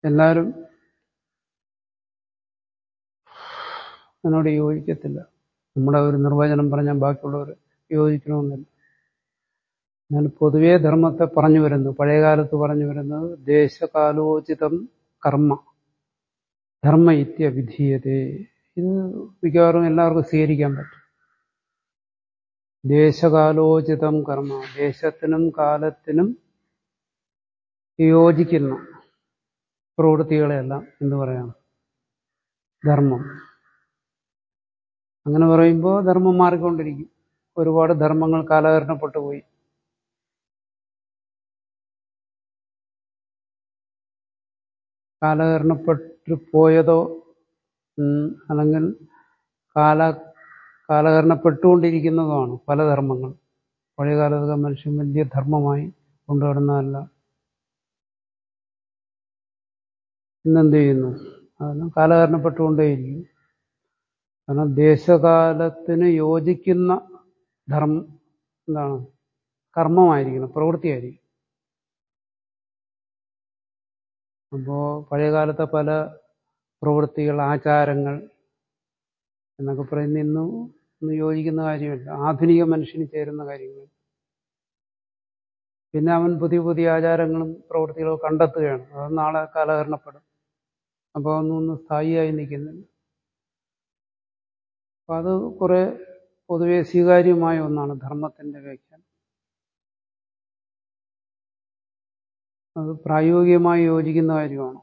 എല്ലാവരും അതിനോട് യോജിക്കത്തില്ല നമ്മുടെ ഒരു നിർവചനം പറഞ്ഞാൽ ബാക്കിയുള്ളവർ യോജിക്കണമെന്നില്ല ഞാൻ പൊതുവേ ധർമ്മത്തെ പറഞ്ഞു വരുന്നു പഴയകാലത്ത് പറഞ്ഞു വരുന്നത് ദേശകാലോചിതം കർമ്മ ധർമ്മ ഇത്യ വിധീയതേ ഇത് മിക്കവാറും എല്ലാവർക്കും സ്വീകരിക്കാൻ പറ്റും ദേശകാലോചിതം കർമ്മ ദേശത്തിനും കാലത്തിനും യോജിക്കുന്ന പ്രവൃത്തികളെല്ലാം എന്ന് പറയണം ധർമ്മം അങ്ങനെ പറയുമ്പോൾ ധർമ്മം മാറിക്കൊണ്ടിരിക്കും ഒരുപാട് ധർമ്മങ്ങൾ കാലഹരണപ്പെട്ടു പോയി കാലഹരണപ്പെട്ടു പോയതോ അല്ലെങ്കിൽ കാല കാലഹരണപ്പെട്ടുകൊണ്ടിരിക്കുന്നതുമാണ് പല ധർമ്മങ്ങൾ പഴയകാലത്തൊക്കെ മനുഷ്യൻ വലിയ ധർമ്മമായി കൊണ്ടുവരുന്നതല്ല ഇന്നെന്ത് ചെയ്യുന്നു അതെല്ലാം കാലഹരണപ്പെട്ടുകൊണ്ടേയിരിക്കും കാരണം ദേശകാലത്തിന് യോജിക്കുന്ന ധർമ്മം എന്താണ് കർമ്മമായിരിക്കണം പ്രവൃത്തിയായിരിക്കും അപ്പോൾ പഴയകാലത്തെ പല പ്രവൃത്തികൾ ആചാരങ്ങൾ എന്നൊക്കെ പറയുന്ന ഇന്നും ഒന്നും യോജിക്കുന്ന കാര്യമല്ല ആധുനിക മനുഷ്യന് ചേരുന്ന കാര്യങ്ങൾ പിന്നെ അവൻ പുതിയ പുതിയ ആചാരങ്ങളും പ്രവൃത്തികളും കണ്ടെത്തുകയാണ് അത് നാളെ കാലഹരണപ്പെടും അപ്പോൾ ഒന്നും ഒന്നും സ്ഥായിയായി നിൽക്കുന്നില്ല അപ്പം അത് കുറെ പൊതുവെ സ്വീകാര്യമായ ഒന്നാണ് ധർമ്മത്തിന്റെ വ്യാഖ്യാനം അത് പ്രായോഗികമായി യോജിക്കുന്ന കാര്യമാണ്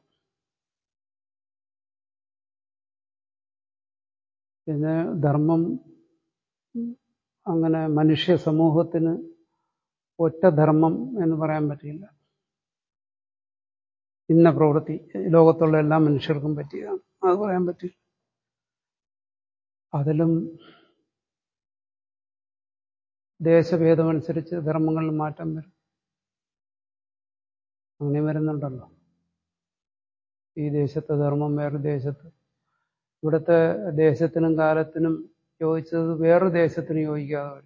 പിന്നെ ധർമ്മം അങ്ങനെ മനുഷ്യ സമൂഹത്തിന് ഒറ്റ ധർമ്മം എന്ന് പറയാൻ പറ്റില്ല ഇന്ന പ്രവൃത്തി ലോകത്തുള്ള എല്ലാ മനുഷ്യർക്കും പറ്റിയതാണ് അത് പറയാൻ പറ്റില്ല അതിലും ദേശഭേദമനുസരിച്ച് ധർമ്മങ്ങളിൽ മാറ്റം വരും അങ്ങനെ വരുന്നുണ്ടല്ലോ ഈ ദേശത്തെ ധർമ്മം വേറെ ദേശത്ത് ഇവിടുത്തെ ദേശത്തിനും കാലത്തിനും യോജിച്ചത് വേറൊരു ദേശത്തിന് യോജിക്കാതെ വരും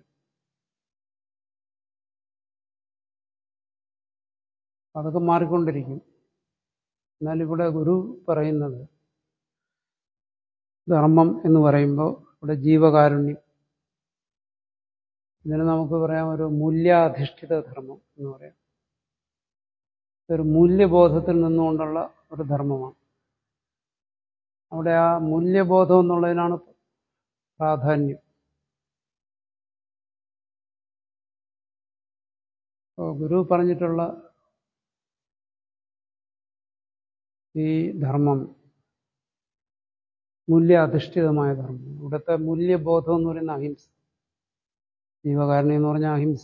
അതൊക്കെ മാറിക്കൊണ്ടിരിക്കും എന്നാൽ ഇവിടെ ഗുരു പറയുന്നത് ധർമ്മം എന്ന് പറയുമ്പോൾ ഇവിടെ ജീവകാരുണ്യം ഇതിന് നമുക്ക് പറയാം ഒരു മൂല്യാധിഷ്ഠിത ധർമ്മം എന്ന് പറയാം ഒരു മൂല്യബോധത്തിൽ നിന്നുകൊണ്ടുള്ള ഒരു ധർമ്മമാണ് അവിടെ ആ മൂല്യബോധം എന്നുള്ളതിനാണ് പ്രാധാന്യം ഗുരു പറഞ്ഞിട്ടുള്ള ഈ ധർമ്മം മൂല്യാധിഷ്ഠിതമായ ധർമ്മം ഇവിടുത്തെ മൂല്യബോധം എന്ന് പറയുന്ന അഹിംസ ജീവകാരുണ്യം എന്ന് പറഞ്ഞാൽ അഹിംസ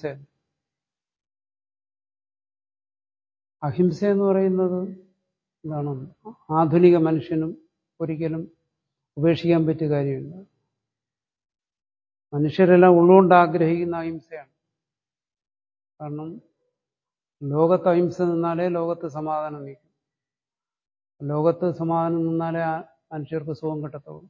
അഹിംസ എന്ന് പറയുന്നത് എന്താണ് ആധുനിക മനുഷ്യനും ഒരിക്കലും ഉപേക്ഷിക്കാൻ പറ്റിയ കാര്യമില്ല മനുഷ്യരെല്ലാം ഉള്ളുകൊണ്ട് ആഗ്രഹിക്കുന്ന അഹിംസയാണ് കാരണം ലോകത്ത് അഹിംസ നിന്നാലേ ലോകത്ത് സമാധാനം നീക്കും ലോകത്ത് സമാധാനം നിന്നാലേ മനുഷ്യർക്ക് സുഖം കിട്ടത്തുള്ളൂ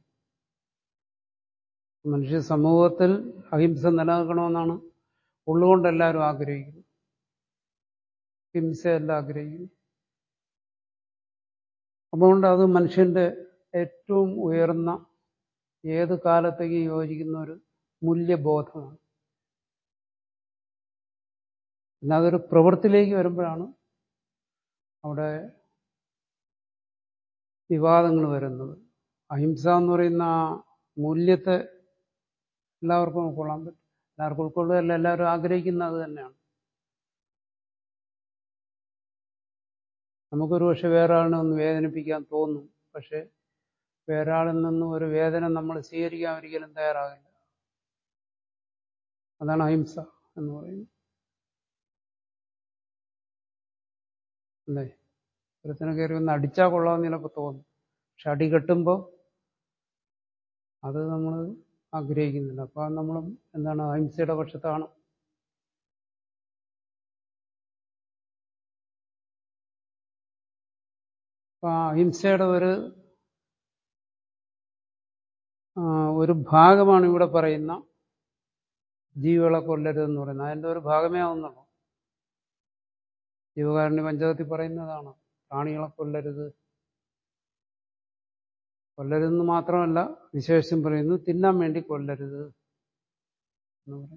മനുഷ്യ സമൂഹത്തിൽ അഹിംസ നിലനിൽക്കണമെന്നാണ് ഉള്ളുകൊണ്ട് എല്ലാവരും ആഗ്രഹിക്കുന്നത് ഹിംസയല്ല ആഗ്രഹിക്കുന്നു അതുകൊണ്ട് അത് മനുഷ്യന്റെ ഏറ്റവും ഉയർന്ന ഏത് കാലത്തേക്ക് യോജിക്കുന്ന ഒരു മൂല്യബോധമാണ് പിന്നെ അതൊരു പ്രവൃത്തിയിലേക്ക് വരുമ്പോഴാണ് അവിടെ വിവാദങ്ങൾ വരുന്നത് അഹിംസ എന്ന് പറയുന്ന ആ മൂല്യത്തെ എല്ലാവർക്കും ഉൾക്കൊള്ളാൻ പറ്റും എല്ലാവർക്കും ഉൾക്കൊള്ളുകയല്ല എല്ലാവരും ആഗ്രഹിക്കുന്ന അത് തന്നെയാണ് നമുക്കൊരു പക്ഷെ വേറെ ആളിനെ ഒന്ന് വേദനിപ്പിക്കാൻ തോന്നും പക്ഷെ വേറെ ആളിൽ നിന്നും ഒരു വേദന നമ്മൾ സ്വീകരിക്കാൻ ഒരിക്കലും തയ്യാറാകില്ല അതാണ് അഹിംസ എന്ന് പറയുന്നത് അല്ലേ ഒരുത്തിനെ കയറി ഒന്ന് അടിച്ചാൽ കൊള്ളാമെന്ന് ചിലപ്പോൾ തോന്നും പക്ഷെ അടി കെട്ടുമ്പോൾ അത് നമ്മൾ ആഗ്രഹിക്കുന്നില്ല അപ്പോൾ നമ്മൾ എന്താണ് അഹിംസയുടെ പക്ഷത്താണ് അപ്പം അഹിംസയുടെ ഒരു ഒരു ഭാഗമാണ് ഇവിടെ പറയുന്ന ജീവികളെ കൊല്ലരുതെന്ന് പറയുന്നത് അതിൻ്റെ ഒരു ഭാഗമേ ആവുന്നുള്ളൂ ജീവകാരുണ്യ പഞ്ചകത്തിൽ പറയുന്നതാണ് പ്രാണികളെ കൊല്ലരുത് കൊല്ലരുതെന്ന് മാത്രമല്ല വിശേഷം പറയുന്നു തിന്നാൻ വേണ്ടി കൊല്ലരുത് എന്ന് പറയും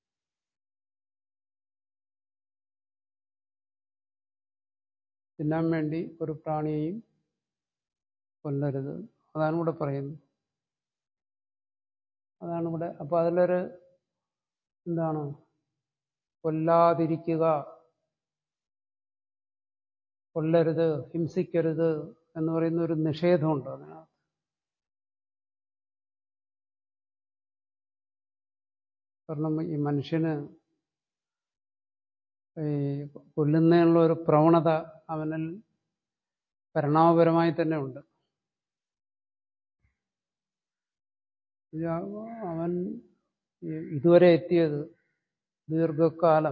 തിന്നാൻ വേണ്ടി ഒരു പ്രാണിയെയും കൊല്ലരുത് അതാണ് ഇവിടെ പറയുന്നത് അതാണ് ഇവിടെ അപ്പൊ അതിലൊരു എന്താണ് കൊല്ലാതിരിക്കുക കൊല്ലരുത് ഹിംസിക്കരുത് എന്ന് പറയുന്ന ഒരു നിഷേധമുണ്ട് അതിനകത്ത് കാരണം ഈ മനുഷ്യന് ഈ കൊല്ലുന്നതിനുള്ള ഒരു പ്രവണത അവനിൽ പരിണാമപരമായി തന്നെ ഉണ്ട് ഇത് അവൻ ഈ ഇതുവരെ എത്തിയത് ദീർഘകാലം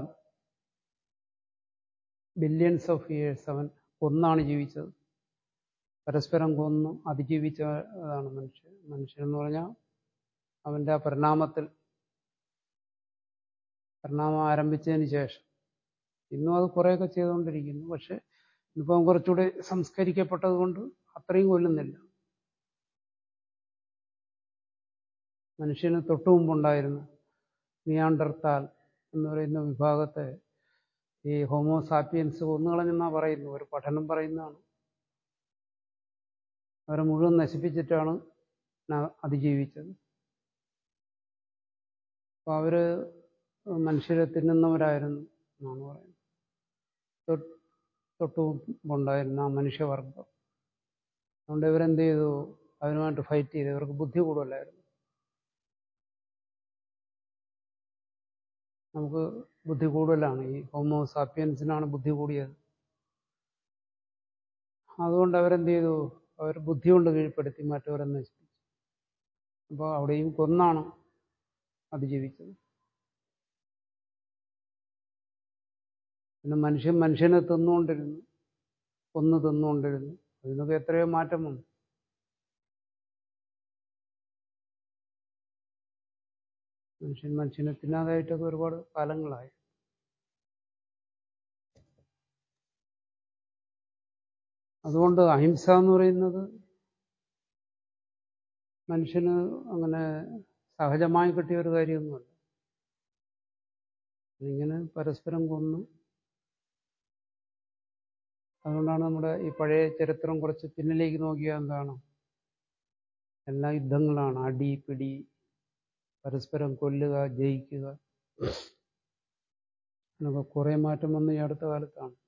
ബില്യൺസ് ഓഫ് ഇയേഴ്സ് അവൻ കൊന്നാണ് ജീവിച്ചത് പരസ്പരം കൊന്നു അതിജീവിച്ചതാണ് മനുഷ്യൻ മനുഷ്യൻ എന്ന് പറഞ്ഞാൽ അവൻ്റെ ആ പരിണാമത്തിൽ പരിണാമം ആരംഭിച്ചതിന് ശേഷം ഇന്നും അത് കുറേയൊക്കെ ചെയ്തുകൊണ്ടിരിക്കുന്നു പക്ഷെ ഇന്നിപ്പം കുറച്ചുകൂടി സംസ്കരിക്കപ്പെട്ടത് കൊണ്ട് അത്രയും കൊല്ലുന്നില്ല മനുഷ്യന് തൊട്ടു മുമ്പുണ്ടായിരുന്നു നിയാണ്ടർത്താൽ എന്ന് പറയുന്ന വിഭാഗത്തെ ഈ ഹോമോസാപ്പിയൻസ് കൊന്നുകളഞ്ഞെന്നാ പറയുന്നു ഒരു പഠനം പറയുന്നതാണ് അവരെ മുഴുവൻ നശിപ്പിച്ചിട്ടാണ് ന- അതിജീവിച്ചത് അപ്പൊ അവര് മനുഷ്യരെ തിന്നുന്നവരായിരുന്നു എന്നാണ് പറയുന്നത് തൊട്ട് തൊട്ടു മുമ്പുണ്ടായിരുന്ന ആ മനുഷ്യവർഗം അതുകൊണ്ട് ഇവരെന്ത് ചെയ്തു അവരുമായിട്ട് ഫൈറ്റ് ചെയ്തു ഇവർക്ക് ബുദ്ധി കൂടുതലായിരുന്നു നമുക്ക് ബുദ്ധി കൂടുതലാണ് ഈ ഹോമോ സാപ്പിയൻസിനാണ് ബുദ്ധി കൂടിയത് അതുകൊണ്ട് അവരെന്ത് ചെയ്തു അവർ ബുദ്ധി കൊണ്ട് കീഴ്പ്പെടുത്തി മറ്റവരെ നശിപ്പിച്ചു അപ്പോൾ അവിടെയും കൊന്നാണ് അതിജീവിച്ചത് പിന്നെ മനുഷ്യൻ മനുഷ്യനെ തിന്നുകൊണ്ടിരുന്നു കൊന്നു തിന്നുകൊണ്ടിരുന്നു അതിനൊക്കെ എത്രയോ മാറ്റം വന്നു മനുഷ്യൻ മനുഷ്യനെ തിന്നാതായിട്ടൊക്കെ ഒരുപാട് കാലങ്ങളായി അതുകൊണ്ട് അഹിംസ എന്ന് പറയുന്നത് മനുഷ്യന് അങ്ങനെ സഹജമായി കിട്ടിയ ഒരു കാര്യമൊന്നുമല്ല ഇങ്ങനെ പരസ്പരം കൊന്നു അതുകൊണ്ടാണ് നമ്മുടെ ഈ പഴയ ചരിത്രം കുറച്ച് പിന്നിലേക്ക് നോക്കിയാൽ എന്താണ് എല്ലാ യുദ്ധങ്ങളാണ് അടി പിടി പരസ്പരം കൊല്ലുക ജയിക്കുക എന്നൊക്കെ കുറെ മാറ്റം വന്ന് ഈ അടുത്ത കാലത്താണ്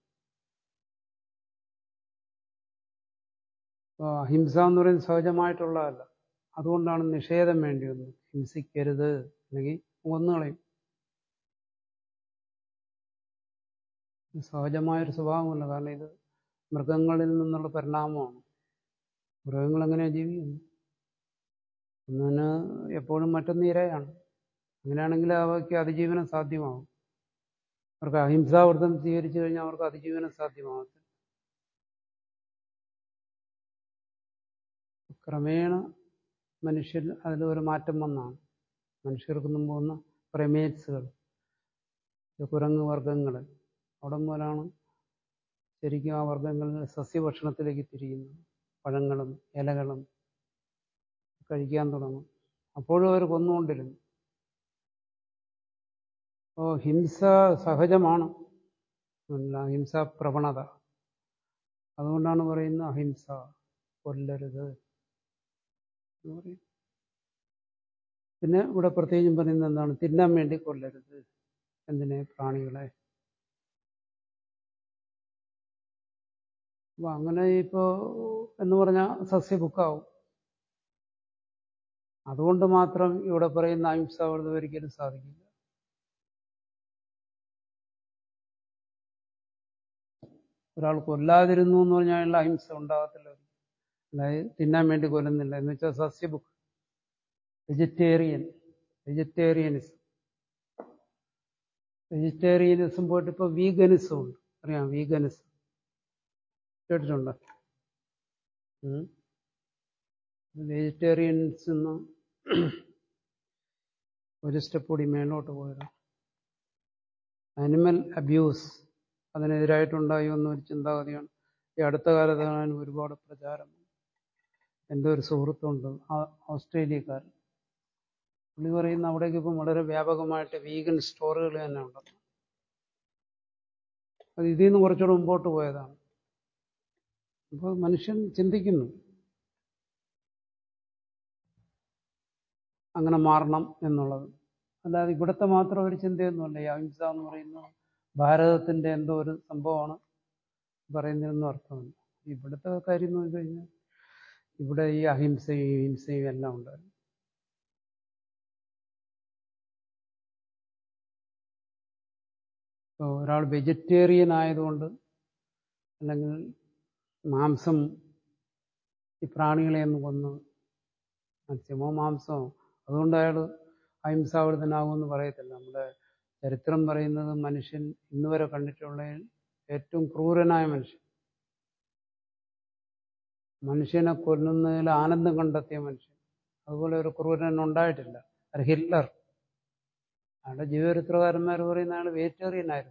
അപ്പോൾ അഹിംസ എന്ന് പറയുന്നത് സഹജമായിട്ടുള്ളതല്ല അതുകൊണ്ടാണ് നിഷേധം വേണ്ടി വന്നത് ഹിംസിക്കരുത് അല്ലെങ്കിൽ കൊന്നുകളയും ഇത് സഹജമായൊരു സ്വഭാവമല്ല കാരണം ഇത് മൃഗങ്ങളിൽ നിന്നുള്ള പരിണാമമാണ് മൃഗങ്ങൾ എങ്ങനെയാണ് ജീവിക്കുന്നത് ഒന്നിന് എപ്പോഴും മറ്റൊന്ന് ഇരയാണ് അങ്ങനെയാണെങ്കിൽ അവയ്ക്ക് അതിജീവനം സാധ്യമാവും അവർക്ക് അഹിംസാവൃതം സ്വീകരിച്ചു കഴിഞ്ഞാൽ അവർക്ക് അതിജീവനം സാധ്യമാകത്തില്ല ക്രമേണ മനുഷ്യൻ അതിൽ ഒരു മാറ്റം വന്നാണ് മനുഷ്യർക്ക് മുമ്പ് വന്ന പ്രമേറ്റ്സുകൾ കുരങ്ങ് വർഗങ്ങൾ അവിടെ മുതലാണ് ശരിക്കും ആ വർഗങ്ങളിൽ സസ്യഭക്ഷണത്തിലേക്ക് തിരിയുന്നത് പഴങ്ങളും ഇലകളും കഴിക്കാൻ തുടങ്ങും അപ്പോഴും അവർ കൊന്നുകൊണ്ടിരുന്നു അപ്പോൾ ഹിംസ സഹജമാണ് അല്ല അഹിംസ പ്രവണത അതുകൊണ്ടാണ് പറയുന്നത് അഹിംസ കൊല്ലരുത് എന്ന് പറയും പിന്നെ ഇവിടെ പ്രത്യേകിച്ചും പറയുന്നത് എന്താണ് തിന്നാൻ വേണ്ടി കൊല്ലരുത് എന്തിനെ പ്രാണികളെ അപ്പൊ അങ്ങനെ ഇപ്പോ എന്ന് പറഞ്ഞാൽ സസ്യബുക്കാവും അതുകൊണ്ട് മാത്രം ഇവിടെ പറയുന്ന അഹിംസാവൃതം ഒരിക്കലും സാധിക്കില്ല ഒരാൾ കൊല്ലാതിരുന്നു എന്ന് പറഞ്ഞാൽ അയാളുടെ അഹിംസ ഉണ്ടാകത്തില്ല അതായത് തിന്നാൻ വേണ്ടി കൊല്ലുന്നില്ല എന്ന് വെച്ചാൽ സസ്യബുക്ക് വെജിറ്റേറിയൻ വെജിറ്റേറിയനിസം വെജിറ്റേറിയനിസം പോയിട്ട് ഇപ്പോൾ വീഗനിസം ഉണ്ട് അറിയാം വീഗനിസം കേട്ടിട്ടുണ്ടോ വെജിറ്റേറിയൻസ് നിന്ന് ഒരു സ്റ്റെപ്പ് കൂടി മേലോട്ട് പോയതാണ് അനിമൽ അബ്യൂസ് അതിനെതിരായിട്ടുണ്ടായി വന്ന ഒരു ചിന്താഗതിയാണ് ഈ അടുത്ത കാലത്താണ് ഒരുപാട് പ്രചാരം എൻ്റെ ഒരു സുഹൃത്തുണ്ട് ആ- ഓസ്ട്രേലിയക്കാരൻ പുള്ളി പറയുന്ന അവിടേക്ക് ഇപ്പം വളരെ വ്യാപകമായിട്ട് വീഗൻ സ്റ്റോറുകൾ തന്നെ ഉണ്ട് അത് ഇതിൽ നിന്ന് കുറച്ചുകൂടെ മുമ്പോട്ട് പോയതാണ് അപ്പോൾ മനുഷ്യൻ ചിന്തിക്കുന്നു അങ്ങനെ മാറണം എന്നുള്ളത് അല്ലാതെ ഇവിടുത്തെ മാത്രം ഒരു ചിന്തയൊന്നുമല്ല ഈ അഹിംസ എന്ന് പറയുന്നത് ഭാരതത്തിൻ്റെ എന്തോ ഒരു സംഭവമാണ് പറയുന്നതെന്നും അർത്ഥമില്ല ഇവിടുത്തെ കാര്യം എന്ന് കഴിഞ്ഞാൽ ഇവിടെ ഈ അഹിംസയും ഹിംസയും എല്ലാം ഉണ്ടായിരുന്നു ഇപ്പോൾ ഒരാൾ വെജിറ്റേറിയൻ ആയതുകൊണ്ട് അല്ലെങ്കിൽ മാംസം ഈ പ്രാണികളെയൊന്നും കൊന്ന് മത്സ്യമോ മാംസമോ അതുകൊണ്ട് അയാൾ അഹിംസാവൃതനാകുമെന്ന് പറയത്തില്ല നമ്മുടെ ചരിത്രം പറയുന്നത് മനുഷ്യൻ ഇന്ന് വരെ കണ്ടിട്ടുള്ളതിൽ ഏറ്റവും ക്രൂരനായ മനുഷ്യൻ മനുഷ്യനെ കൊല്ലുന്നതിൽ ആനന്ദം കണ്ടെത്തിയ മനുഷ്യൻ അതുപോലെ ഒരു ക്രൂരൻ ഉണ്ടായിട്ടില്ല അത് ഹിറ്റ്ലർ അയാളുടെ ജീവചരിത്രകാരന്മാർ പറയുന്ന അയാൾ വെജിറ്റേറിയൻ ആയിരുന്നു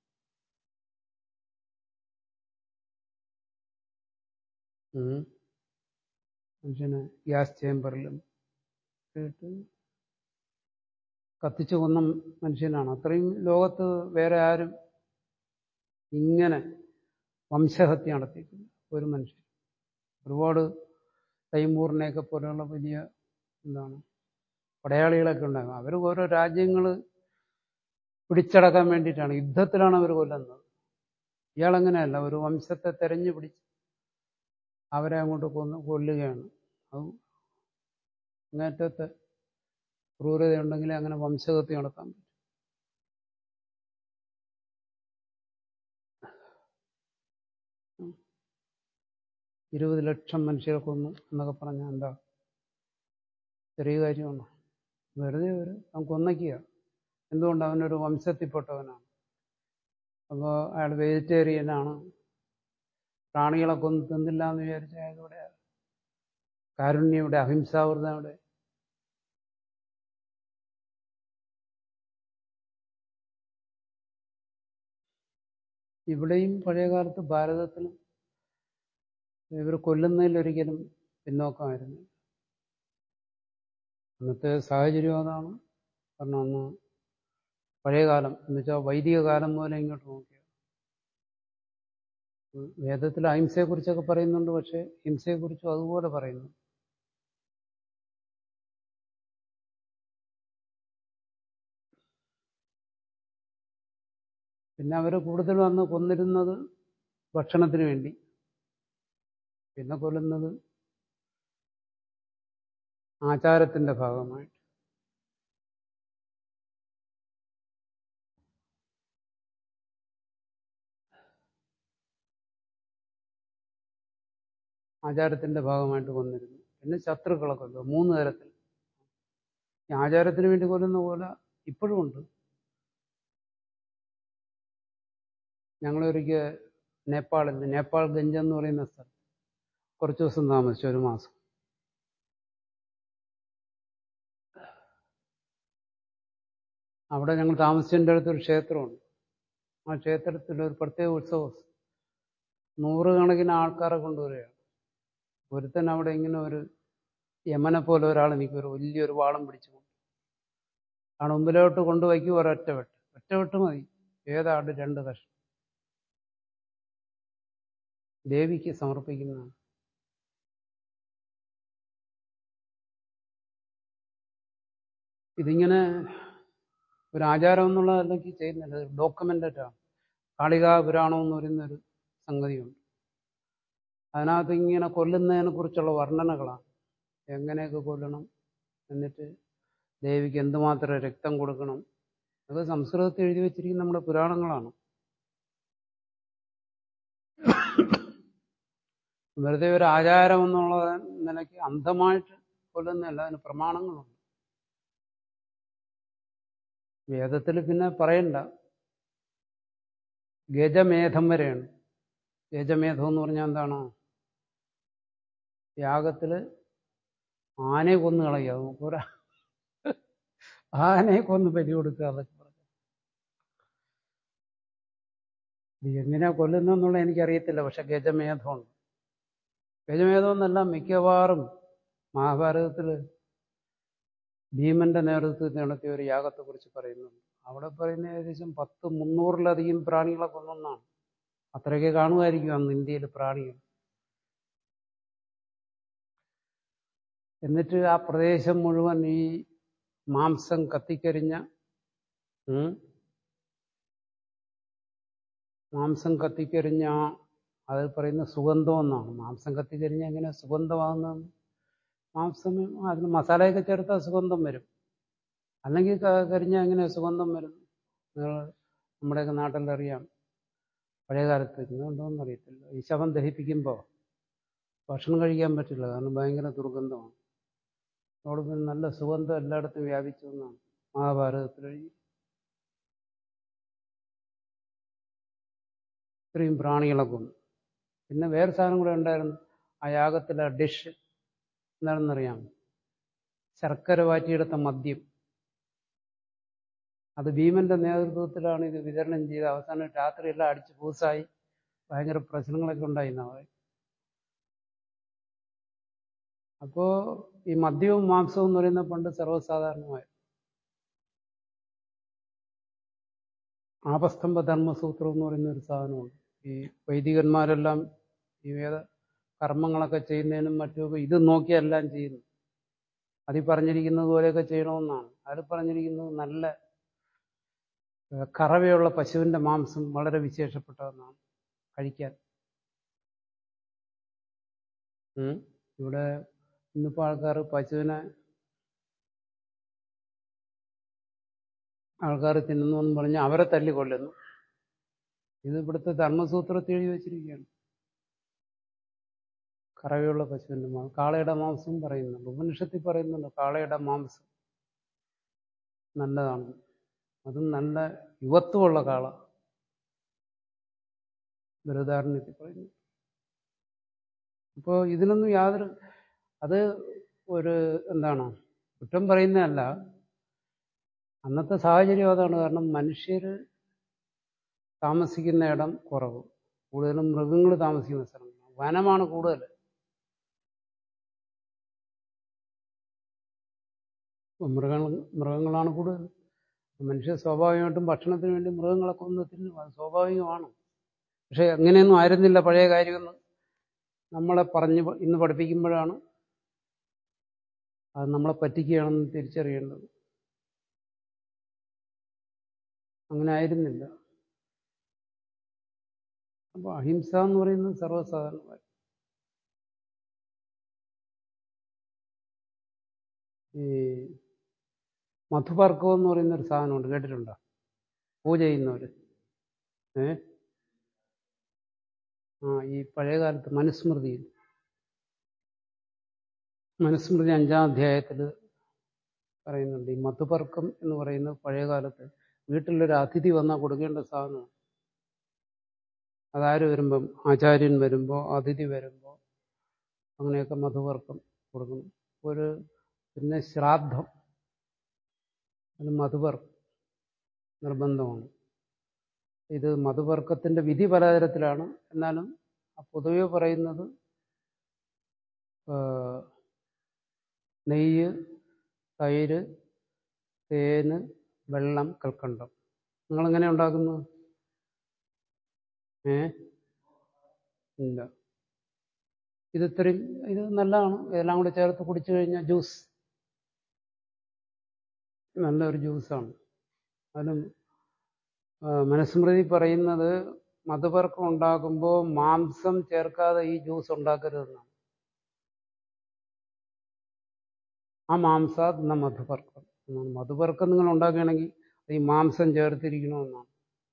ഉം. മനുഷ്യനെ ഗ്യാസ് ചേമ്പറിലും ഇട്ട് കത്തിച്ചു കൊന്ന മനുഷ്യനാണ് അത്രയും ലോകത്ത് വേറെ ആരും ഇങ്ങനെ വംശഹത്യ നടത്തിയിട്ടില്ല ഒരു മനുഷ്യൻ ഒരുപാട് തൈമൂറിനെയൊക്കെ പോലെയുള്ള വലിയ എന്താണ് പടയാളികളൊക്കെ ഉണ്ടാകും അവർ ഓരോ രാജ്യങ്ങൾ പിടിച്ചടക്കാൻ വേണ്ടിയിട്ടാണ് യുദ്ധത്തിലാണ് അവർ കൊല്ലുന്നത് ഇയാളങ്ങനെയല്ല ഒരു വംശത്തെ തെരഞ്ഞു പിടിച്ച് അവരെ അങ്ങോട്ട് കൊന്ന് കൊല്ലുകയാണ് അത് അങ്ങേറ്റത്തെ ക്രൂരതയുണ്ടെങ്കിൽ അങ്ങനെ വംശഹത്യ നടത്താൻ പറ്റും ഇരുപത് ലക്ഷം മനുഷ്യരെ കൊന്നു എന്നൊക്കെ പറഞ്ഞാൽ എന്താ ചെറിയ കാര്യമാണ് വെറുതെ ഒരു അവൻ കൊന്നയ്ക്കുക എന്തുകൊണ്ട് അവനൊരു വംശത്തിൽപ്പെട്ടവനാണ് അപ്പോൾ അയാൾ വെജിറ്റേറിയനാണ് പ്രാണികളെ കൊന്ന് തിന്നില്ല എന്ന് വിചാരിച്ച അയാളുടെ കാരുണ്യയുടെ അഹിംസാവൃതയുടെ ഇവിടെയും പഴയകാലത്ത് ഭാരതത്തിലും ഇവർ കൊല്ലുന്നതിലൊരിക്കലും പിന്നോക്കമായിരുന്നു അന്നത്തെ സാഹചര്യം അതാണ് കാരണം അന്ന് പഴയകാലം എന്ന് വെച്ചാൽ വൈദിക കാലം മുതലേ ഇങ്ങോട്ട് നോക്കിയത് വേദത്തിൽ അഹിംസയെക്കുറിച്ചൊക്കെ പറയുന്നുണ്ട് പക്ഷേ ഹിംസയെക്കുറിച്ചും അതുപോലെ പറയുന്നു പിന്നെ അവർ കൂടുതലും അന്ന് കൊന്നിരുന്നത് ഭക്ഷണത്തിന് വേണ്ടി പിന്നെ കൊല്ലുന്നത് ആചാരത്തിന്റെ ഭാഗമായിട്ട് ആചാരത്തിന്റെ ഭാഗമായിട്ട് കൊന്നിരുന്നു പിന്നെ ശത്രുക്കളെ കൊല്ലുക മൂന്ന് തരത്തിൽ ഈ ആചാരത്തിന് വേണ്ടി കൊല്ലുന്ന പോലെ ഇപ്പോഴും ഉണ്ട് ഞങ്ങളൊരിക്കൽ നേപ്പാളിൽ നേപ്പാൾ ഗഞ്ച് എന്ന് പറയുന്ന സ്ഥലം കുറച്ച് ദിവസം താമസിച്ചു ഒരു മാസം അവിടെ ഞങ്ങൾ താമസിച്ചതിൻ്റെ അടുത്തൊരു ക്ഷേത്രമുണ്ട് ആ ക്ഷേത്രത്തിൽ ഒരു പ്രത്യേക ഉത്സവം നൂറുകണക്കിന് ആൾക്കാരെ കൊണ്ടുവരികയാണ് ഒരുത്തൻ അവിടെ ഇങ്ങനെ ഒരു യമനെ പോലെ ഒരാൾ നിൽക്കും ഒരു വലിയൊരു വാളം പിടിച്ചുകൊണ്ട് ആണ് മുമ്പിലോട്ട് കൊണ്ടുവയ്ക്കും ഒരൊറ്റ വെട്ട് ഒറ്റ വെട്ട് മതി ഏതാണ്ട് രണ്ട് കഷ്ണം ദേവിക്ക് സമർപ്പിക്കുന്നതാണ് ഇതിങ്ങനെ ഒരു ആചാരം എന്നുള്ളതല്ലെങ്കിൽ ചെയ്യുന്നില്ല ഡോക്യുമെന്റഡ് ആണ് കാളികാ പുരാണം എന്ന് പറയുന്നൊരു സംഗതിയുണ്ട് അതിനകത്ത് ഇങ്ങനെ കൊല്ലുന്നതിനെ കുറിച്ചുള്ള വർണ്ണനകളാണ് എങ്ങനെയൊക്കെ കൊല്ലണം എന്നിട്ട് ദേവിക്ക് എന്തുമാത്രം രക്തം കൊടുക്കണം അത് സംസ്കൃതത്തിൽ എഴുതി വെച്ചിരിക്കുന്ന നമ്മുടെ പുരാണങ്ങളാണ് വെറുതെ ഒരു ആചാരം എന്നുള്ള നിലയ്ക്ക് അന്ധമായിട്ട് കൊല്ലുന്നതല്ല അതിന് പ്രമാണങ്ങളുണ്ട് വേദത്തിൽ പിന്നെ പറയണ്ട ഗജമേധം വരെയാണ് ഗജമേധം എന്ന് പറഞ്ഞാൽ എന്താണ് യാഗത്തില് ആനയെ കൊന്നു കളയുക നമുക്കൊരാ ആനയെ കൊന്ന് ബലി കൊടുക്കുക അതൊക്കെ പറഞ്ഞു ഇത് എങ്ങനെയാ കൊല്ലുന്നെന്നുള്ള എനിക്കറിയത്തില്ല പക്ഷെ ഗജമേധമുണ്ട് യജുർവേദമെന്നല്ല മിക്കവാറും മഹാഭാരതത്തിൽ ഭീമന്റെ നേതൃത്വത്തിൽ നടത്തിയ ഒരു യാഗത്തെക്കുറിച്ച് പറയുന്നുണ്ട് അവിടെ പറയുന്ന ഏകദേശം പത്ത് മുന്നൂറിലധികം പ്രാണികളെ കൊന്നെന്നാണ് അത്രയൊക്കെ കാണുമായിരിക്കും അന്ന് ഇന്ത്യയിൽ പ്രാണികൾ എന്നിട്ട് ആ പ്രദേശം മുഴുവൻ ഈ മാംസം കത്തിക്കരിഞ്ഞ ഉം, മാംസം കത്തിക്കരിഞ്ഞ ആ അത് പറയുന്ന സുഗന്ധം എന്നാണ് മാംസം കത്തിക്കരിഞ്ഞ എങ്ങനെ സുഗന്ധമാകുന്നതെന്ന് മാംസം അതിന് മസാലയൊക്കെ ചേർത്താൽ സുഗന്ധം വരും അല്ലെങ്കിൽ ക- കരിഞ്ഞാൽ എങ്ങനെ സുഗന്ധം വരും നിങ്ങൾ നമ്മുടെയൊക്കെ നാട്ടിലറിയാം പഴയ കാലത്ത് ഇന്നുണ്ടോയെന്ന് അറിയത്തില്ല ഈ ശവം ദഹിപ്പിക്കുമ്പോൾ ഭക്ഷണം കഴിക്കാൻ പറ്റില്ല കാരണം ഭയങ്കര ദുർഗന്ധമാണ് അവിടെ പിന്നെ നല്ല സുഗന്ധം എല്ലായിടത്തും വ്യാപിച്ചു എന്നാണ് മഹാഭാരതത്തിൽ എഴുതി ഇത്രയും പ്രാണികളെ കൊന്നു പിന്നെ വേറെ സാധനം കൂടെ ഉണ്ടായിരുന്നു ആ യാഗത്തിലെ ഡിഷ് എന്താണെന്നറിയാം ശർക്കര വാറ്റിയെടുത്ത മദ്യം അത് ഭീമന്റെ നേതൃത്വത്തിലാണ് ഇത് വിതരണം ചെയ്ത് അവസാനം രാത്രിയെല്ലാം അടിച്ച് പൂസായി ഭയങ്കര പ്രശ്നങ്ങളൊക്കെ ഉണ്ടായി എന്നാ പറയും അപ്പോ ഈ മദ്യവും മാംസവും എന്ന് പറയുന്ന പണ്ട് സർവ്വസാധാരണമായി ആപസ്തംഭ ധർമ്മസൂത്രം എന്ന് പറയുന്ന ഒരു സാധനമുണ്ട് ഈ വൈദികന്മാരെല്ലാം ഈ വേദ കർമ്മങ്ങളൊക്കെ ചെയ്യുന്നതിനും മറ്റുമൊക്കെ ഇത് നോക്കിയെല്ലാം ചെയ്യുന്നു അതിൽ പറഞ്ഞിരിക്കുന്നത് പോലെയൊക്കെ ചെയ്യണമെന്നാണ് അതിൽ പറഞ്ഞിരിക്കുന്നത് നല്ല ഏഹ്, കറവയുള്ള പശുവിന്റെ മാംസം വളരെ വിശേഷപ്പെട്ടതെന്നാണ് കഴിക്കാൻ ഉം. ഇവിടെ ഇന്നിപ്പോൾ ആൾക്കാർ പശുവിനെ ആൾക്കാർ തിന്നുന്നു എന്ന് പറഞ്ഞ് അവരെ തല്ലി കൊല്ലുന്നു ഇത് ഇവിടുത്തെ ധർമ്മസൂത്രത്തിൽ എഴുതി വെച്ചിരിക്കുകയാണ് കറവയുള്ള പശുവിന്റെ മാംസം കാളയുടെ മാംസം പറയുന്നുണ്ട് ഉപനിഷത്തിൽ പറയുന്നുണ്ട് കാളയുടെ മാംസം നല്ലതാണ് അതും നല്ല യുവത്വമുള്ള കാള ബൃഹദാരണ്യത്തിൽ പറയുന്നു അപ്പോൾ ഇതിനൊന്നും യാതൊരു അത് ഒരു എന്താണ് കുറ്റം പറയുന്നതല്ല അന്നത്തെ സാഹചര്യം അതാണ് കാരണം മനുഷ്യർ താമസിക്കുന്ന ഇടം കുറവ് കൂടുതലും മൃഗങ്ങൾ താമസിക്കുന്ന സ്ഥലങ്ങളാണ് വനമാണ് കൂടുതൽ മൃഗങ്ങൾ മൃഗങ്ങളാണ് കൂടുതൽ മനുഷ്യർ സ്വാഭാവികമായിട്ടും ഭക്ഷണത്തിന് വേണ്ടി മൃഗങ്ങളെ കൊന്ന് തിന്നും അത് സ്വാഭാവികമാണ് പക്ഷെ അങ്ങനെയൊന്നും ആയിരുന്നില്ല പഴയ കാര്യമെന്ന് നമ്മളെ പറഞ്ഞ് പ- ഇന്ന് പഠിപ്പിക്കുമ്പോഴാണ് അത് നമ്മളെ പറ്റിക്കുകയാണെന്ന് തിരിച്ചറിയേണ്ടത് അങ്ങനെ ആയിരുന്നില്ല അപ്പോൾ അഹിംസ എന്ന് പറയുന്നത് സർവ്വസാധാരണമായി ഈ മധുപർക്കം എന്ന് പറയുന്ന ഒരു സാധനമുണ്ട് കേട്ടിട്ടുണ്ടോ പൂജ ചെയ്യുന്നവര് ഏ ആ ഈ പഴയ കാലത്ത് മനുസ്മൃതിയിൽ മനുസ്മൃതി അഞ്ചാം അധ്യായത്തിൽ പറയുന്നുണ്ട് ഈ മധുപർക്കം എന്ന് പറയുന്നത് പഴയ കാലത്ത് വീട്ടിലൊരു അതിഥി വന്നാൽ കൊടുക്കേണ്ട സാധനമാണ് അതാര് വരുമ്പം ആചാര്യൻ വരുമ്പോൾ അതിഥി വരുമ്പോൾ അങ്ങനെയൊക്കെ മധുപർക്കം കൊടുക്കണം ഒരു പിന്നെ ശ്രാദ്ധം അത് മധുപർക്കം നിർബന്ധമാണ് ഇത് മധുപർക്കത്തിന്റെ വിധി പലതരത്തിലാണ് എന്നാലും പൊതുവെ പറയുന്നത് ആ, നെയ്യ് തൈര് തേന് വെള്ളം കൽക്കണ്ടം നിങ്ങളെങ്ങനെ ഉണ്ടാക്കുന്നത് ഏ ഇല്ല ഇത് ഇത്രയും ഇത് നല്ലതാണ് ഇതെല്ലാം കൂടി ചേർത്ത് കുടിച്ചു കഴിഞ്ഞാൽ ജ്യൂസ് നല്ലൊരു ജ്യൂസാണ് അതിനും ആ, മനുസ്മൃതി പറയുന്നത് മധുപർക്കം ഉണ്ടാക്കുമ്പോൾ മാംസം ചേർക്കാതെ ഈ ജ്യൂസ് ഉണ്ടാക്കരുതെന്നാണ് ആ മാംസാത് ന മധുപർക്കം എന്നാണ് മധുപർക്കം നിങ്ങൾ ഉണ്ടാക്കുകയാണെങ്കിൽ ഈ മാംസം ചേർത്തിരിക്കണമെന്നാണ്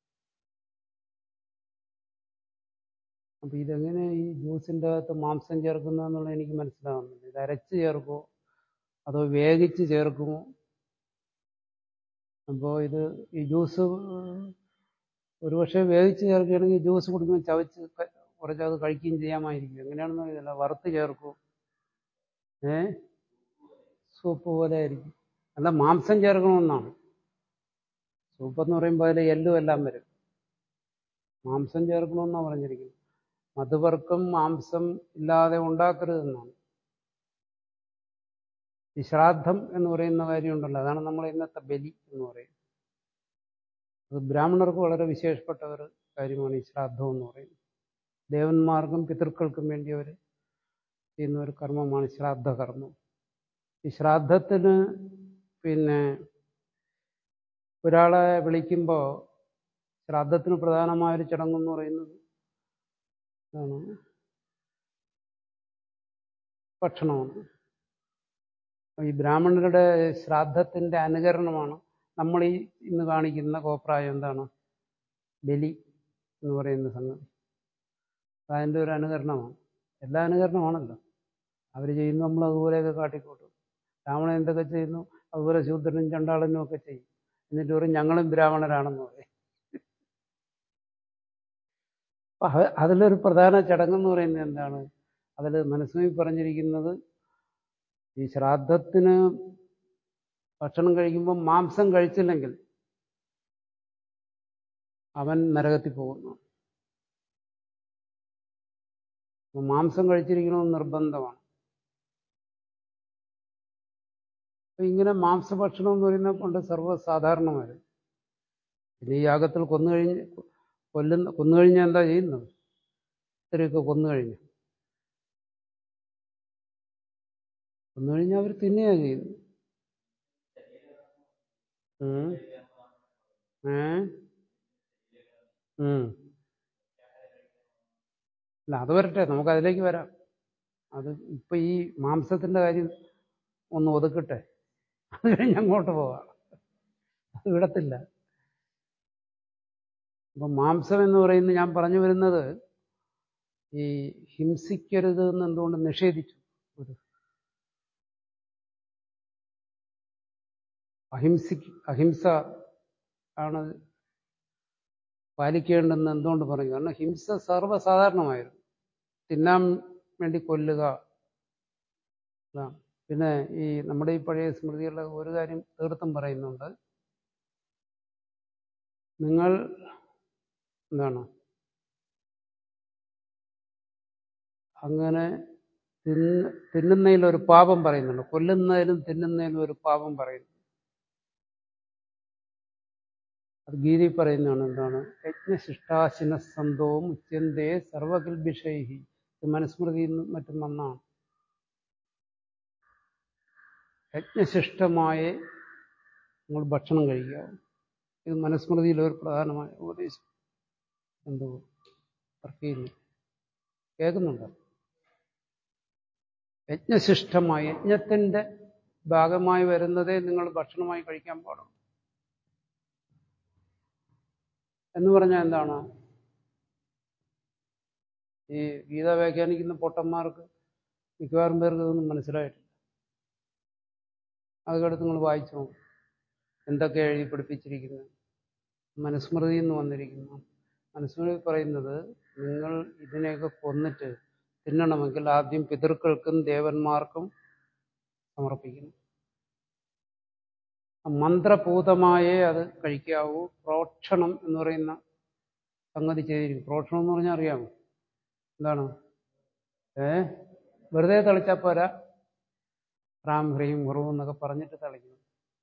അപ്പൊ ഇതെങ്ങനെ ഈ ജ്യൂസിൻ്റെ അകത്ത് മാംസം ചേർക്കുന്നതെന്നുള്ളത് എനിക്ക് മനസ്സിലാവുന്നില്ല ഇത് അരച്ച് ചേർക്കുമോ അതോ വേവിച്ച് ചേർക്കുമോ അപ്പോൾ ഇത് ഈ ജ്യൂസ് ഒരുപക്ഷെ വേവിച്ച് ചേർക്കുകയാണെങ്കിൽ ജ്യൂസ് കുടിക്കുമ്പോൾ ചവച്ച് ക- കുറച്ച് അത് കഴിക്കുകയും ചെയ്യാമായിരിക്കും എങ്ങനെയാണെന്ന് അറിയില്ല വറുത്ത് ചേർക്കും ഏ സൂപ്പ് പോലെ ആയിരിക്കും അല്ല മാംസം ചേർക്കണമെന്നാണ് സൂപ്പ് എന്ന് പറയുമ്പോൾ അതിൽ എല്ലും എല്ലാം വരും മാംസം ചേർക്കണമെന്നാണ് പറഞ്ഞിരിക്കുന്നത് മധുവർക്കും മാംസം ഇല്ലാതെ ഉണ്ടാക്കരുതെന്നാണ് ഈ ശ്രാദ്ധം എന്ന് പറയുന്ന കാര്യമുണ്ടല്ലോ അതാണ് നമ്മൾ ഇന്നത്തെ ബലി എന്ന് പറയുന്നത് അത് ബ്രാഹ്മണർക്ക് വളരെ വിശേഷപ്പെട്ട ഒരു കാര്യമാണ് ഈ ശ്രാദ്ധം എന്ന് പറയുന്നത് ദേവന്മാർക്കും പിതൃക്കൾക്കും വേണ്ടി അവർ ചെയ്യുന്ന ഒരു കർമ്മമാണ് ശ്രാദ്ധ കർമ്മം ഈ ശ്രാദ്ധത്തിന് പിന്നെ ഒരാളെ വിളിക്കുമ്പോൾ ശ്രാദ്ധത്തിന് പ്രധാനമായൊരു ചടങ്ങെന്ന് പറയുന്നത് ആണ് ഭക്ഷണമാണ് ഈ ബ്രാഹ്മണരുടെ ശ്രാദ്ധത്തിന്റെ അനുകരണമാണ് നമ്മൾ ഈ ഇന്ന് കാണിക്കുന്ന കോപ്രായം എന്താണ് ബലി എന്ന് പറയുന്ന സംഗതി അതിൻ്റെ ഒരു അനുകരണമാണ് എല്ലാ അനുകരണമാണല്ലോ അവർ ചെയ്യുന്നു നമ്മൾ അതുപോലെയൊക്കെ കാട്ടിക്കൂട്ടും ബ്രാഹ്മണൻ എന്തൊക്കെ ചെയ്യുന്നു അതുപോലെ ശൂദ്രനും ചണ്ടാളനും ഒക്കെ ചെയ്യും എന്നിട്ട് പറയും ഞങ്ങളും ബ്രാഹ്മണരാണെന്ന് പറയും അപ്പൊ അത് അതിലൊരു പ്രധാന ചടങ്ങെന്ന് പറയുന്നത് എന്താണ് അതിൽ മനസ്സിൽ പറഞ്ഞിരിക്കുന്നത് ഈ ശ്രാദ്ധത്തിന് ഭക്ഷണം കഴിക്കുമ്പോൾ മാംസം കഴിച്ചില്ലെങ്കിൽ അവൻ നരകത്തിൽ പോകുന്നു അപ്പൊ മാംസം കഴിച്ചിരിക്കണമെന്ന് നിർബന്ധമാണ് അപ്പൊ ഇങ്ങനെ മാംസഭക്ഷണം എന്ന് പറയുന്നത് കൊണ്ട് സർവ്വസാധാരണമായിരുന്നു പിന്നെ ഈ യാഗത്തിൽ കൊന്നു കഴിഞ്ഞ് കൊല്ലുന്ന കൊന്നു കഴിഞ്ഞാൽ എന്താ ചെയ്യുന്നത് ഇത്രയൊക്കെ കൊന്നു കഴിഞ്ഞു കൊന്നു കഴിഞ്ഞാൽ അവർ തിന്നുകയാണ് ചെയ്യുന്നത് ഉം. ഏ ഉം. അല്ല അത് വരട്ടെ നമുക്ക് അതിലേക്ക് വരാം അത് ഇപ്പൊ ഈ മാംസത്തിന്റെ കാര്യം ഒന്ന് ഒതുക്കട്ടെ അത് കഴിഞ്ഞ് അങ്ങോട്ട് പോവാം അത് വിടത്തില്ല അപ്പൊ മാംസം എന്ന് പറയുന്നത് ഞാൻ പറഞ്ഞു വരുന്നത് ഈ ഹിംസിക്കരുത് എന്ന് എന്തുകൊണ്ട് നിഷേധിച്ചു ഒരു അഹിംസി അഹിംസ ആണ് പാലിക്കേണ്ടെന്ന് എന്തുകൊണ്ട് പറഞ്ഞു കാരണം ഹിംസ സർവ്വസാധാരണമായിരുന്നു തിന്നാൻ വേണ്ടി കൊല്ലുക അതാണ് പിന്നെ ഈ നമ്മുടെ ഈ പഴയ സ്മൃതികളിലെ ഒരു കാര്യം തീർത്തും പറയുന്നുണ്ട് നിങ്ങൾ എന്താണ് അങ്ങനെ തിന്ന് തിന്നുന്നതിൽ ഒരു പാപം പറയുന്നുണ്ട് കൊല്ലുന്നതിലും തിന്നുന്നതിലും ഒരു പാപം പറയുന്നു അത് ഗീതയിൽ പറയുന്നതാണ് എന്താണ് യജ്ഞശിഷ്ടാശിനസന്തവും ഉച്യന്തേ സർവകിൽബിഷൈഹി ഇത് മനുസ്മൃതിയിൽ നിന്നും മറ്റും വന്നാണ് യജ്ഞശിഷ്ടമായി നിങ്ങൾ ഭക്ഷണം കഴിക്കാവും ഇത് മനുസ്മൃതിയിലെ ഒരു പ്രധാനമായ ഉപദേശം എന്തോ തർക്കയില്ല കേൾക്കുന്നുണ്ടോ യജ്ഞശിഷ്ടമായി യജ്ഞത്തിന്റെ ഭാഗമായി വരുന്നതേ നിങ്ങൾ ഭക്ഷണമായി കഴിക്കാൻ പാടുള്ളൂ എന്ന് പറഞ്ഞാൽ എന്താണ് ഈ ഗീത വ്യാഖ്യാനിക്കുന്ന പൊട്ടന്മാർക്ക് മിക്കവാറും പേർക്ക് ഇതൊന്നും മനസ്സിലായിട്ടില്ല അതൊക്കെ നിങ്ങൾ വായിച്ചു നോക്കും എന്തൊക്കെ എഴുതി പഠിപ്പിച്ചിരിക്കുന്നത് മനുസ്മൃതിയിൽ നിന്ന് വന്നിരിക്കുന്നു മനുസ്മൃതി പറയുന്നത് നിങ്ങൾ ഇതിനെയൊക്കെ കൊന്നിട്ട് തിന്നണമെങ്കിൽ ആദ്യം പിതൃക്കൾക്കും ദേവന്മാർക്കും സമർപ്പിക്കണം മന്ത്രപൂതമായേ അത് കഴിക്കാവൂ പ്രോക്ഷണം എന്ന് പറയുന്ന സംഗതി ചെയ്തിരിക്കും പ്രോക്ഷണം എന്ന് പറഞ്ഞാൽ അറിയാമോ എന്താണ് ഏ വെറുതെ തളിച്ചാൽ പോരാ റാം ഹ്രീം ഹ്രൂ എന്നൊക്കെ പറഞ്ഞിട്ട് തളിക്കണം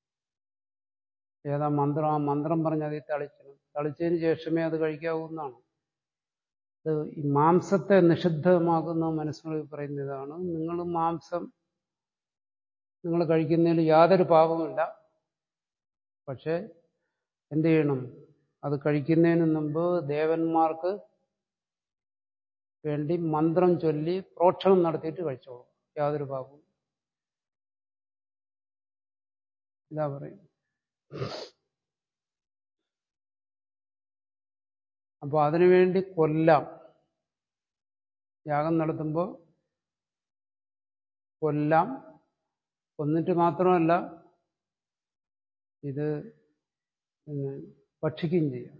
ഏതാ മന്ത്രം ആ മന്ത്രം പറഞ്ഞ് അതിൽ തളിക്കണം തളിച്ചതിന് ശേഷമേ അത് കഴിക്കാവൂ എന്നാണ് ഇത് ഈ മാംസത്തെ നിഷിദ്ധമാക്കുന്ന മനസ്സുകളിൽ പറയുന്ന ഇതാണ് നിങ്ങൾ മാംസം നിങ്ങൾ കഴിക്കുന്നതിൽ യാതൊരു പാപമില്ല പക്ഷെ എന്ത് ചെയ്യണം അത് കഴിക്കുന്നതിന് മുമ്പ് ദേവന്മാർക്ക് വേണ്ടി മന്ത്രം ചൊല്ലി പ്രോക്ഷണം നടത്തിയിട്ട് കഴിച്ചോളൂ യാതൊരു പാപവും ഇതാ പറയും അപ്പോൾ അതിനുവേണ്ടി കൊല്ലാം യാഗം നടത്തുമ്പോൾ കൊല്ലാം കൊന്നിട്ട് മാത്രമല്ല ഇത് പിന്നെ ഭക്ഷിക്കുകയും ചെയ്യാം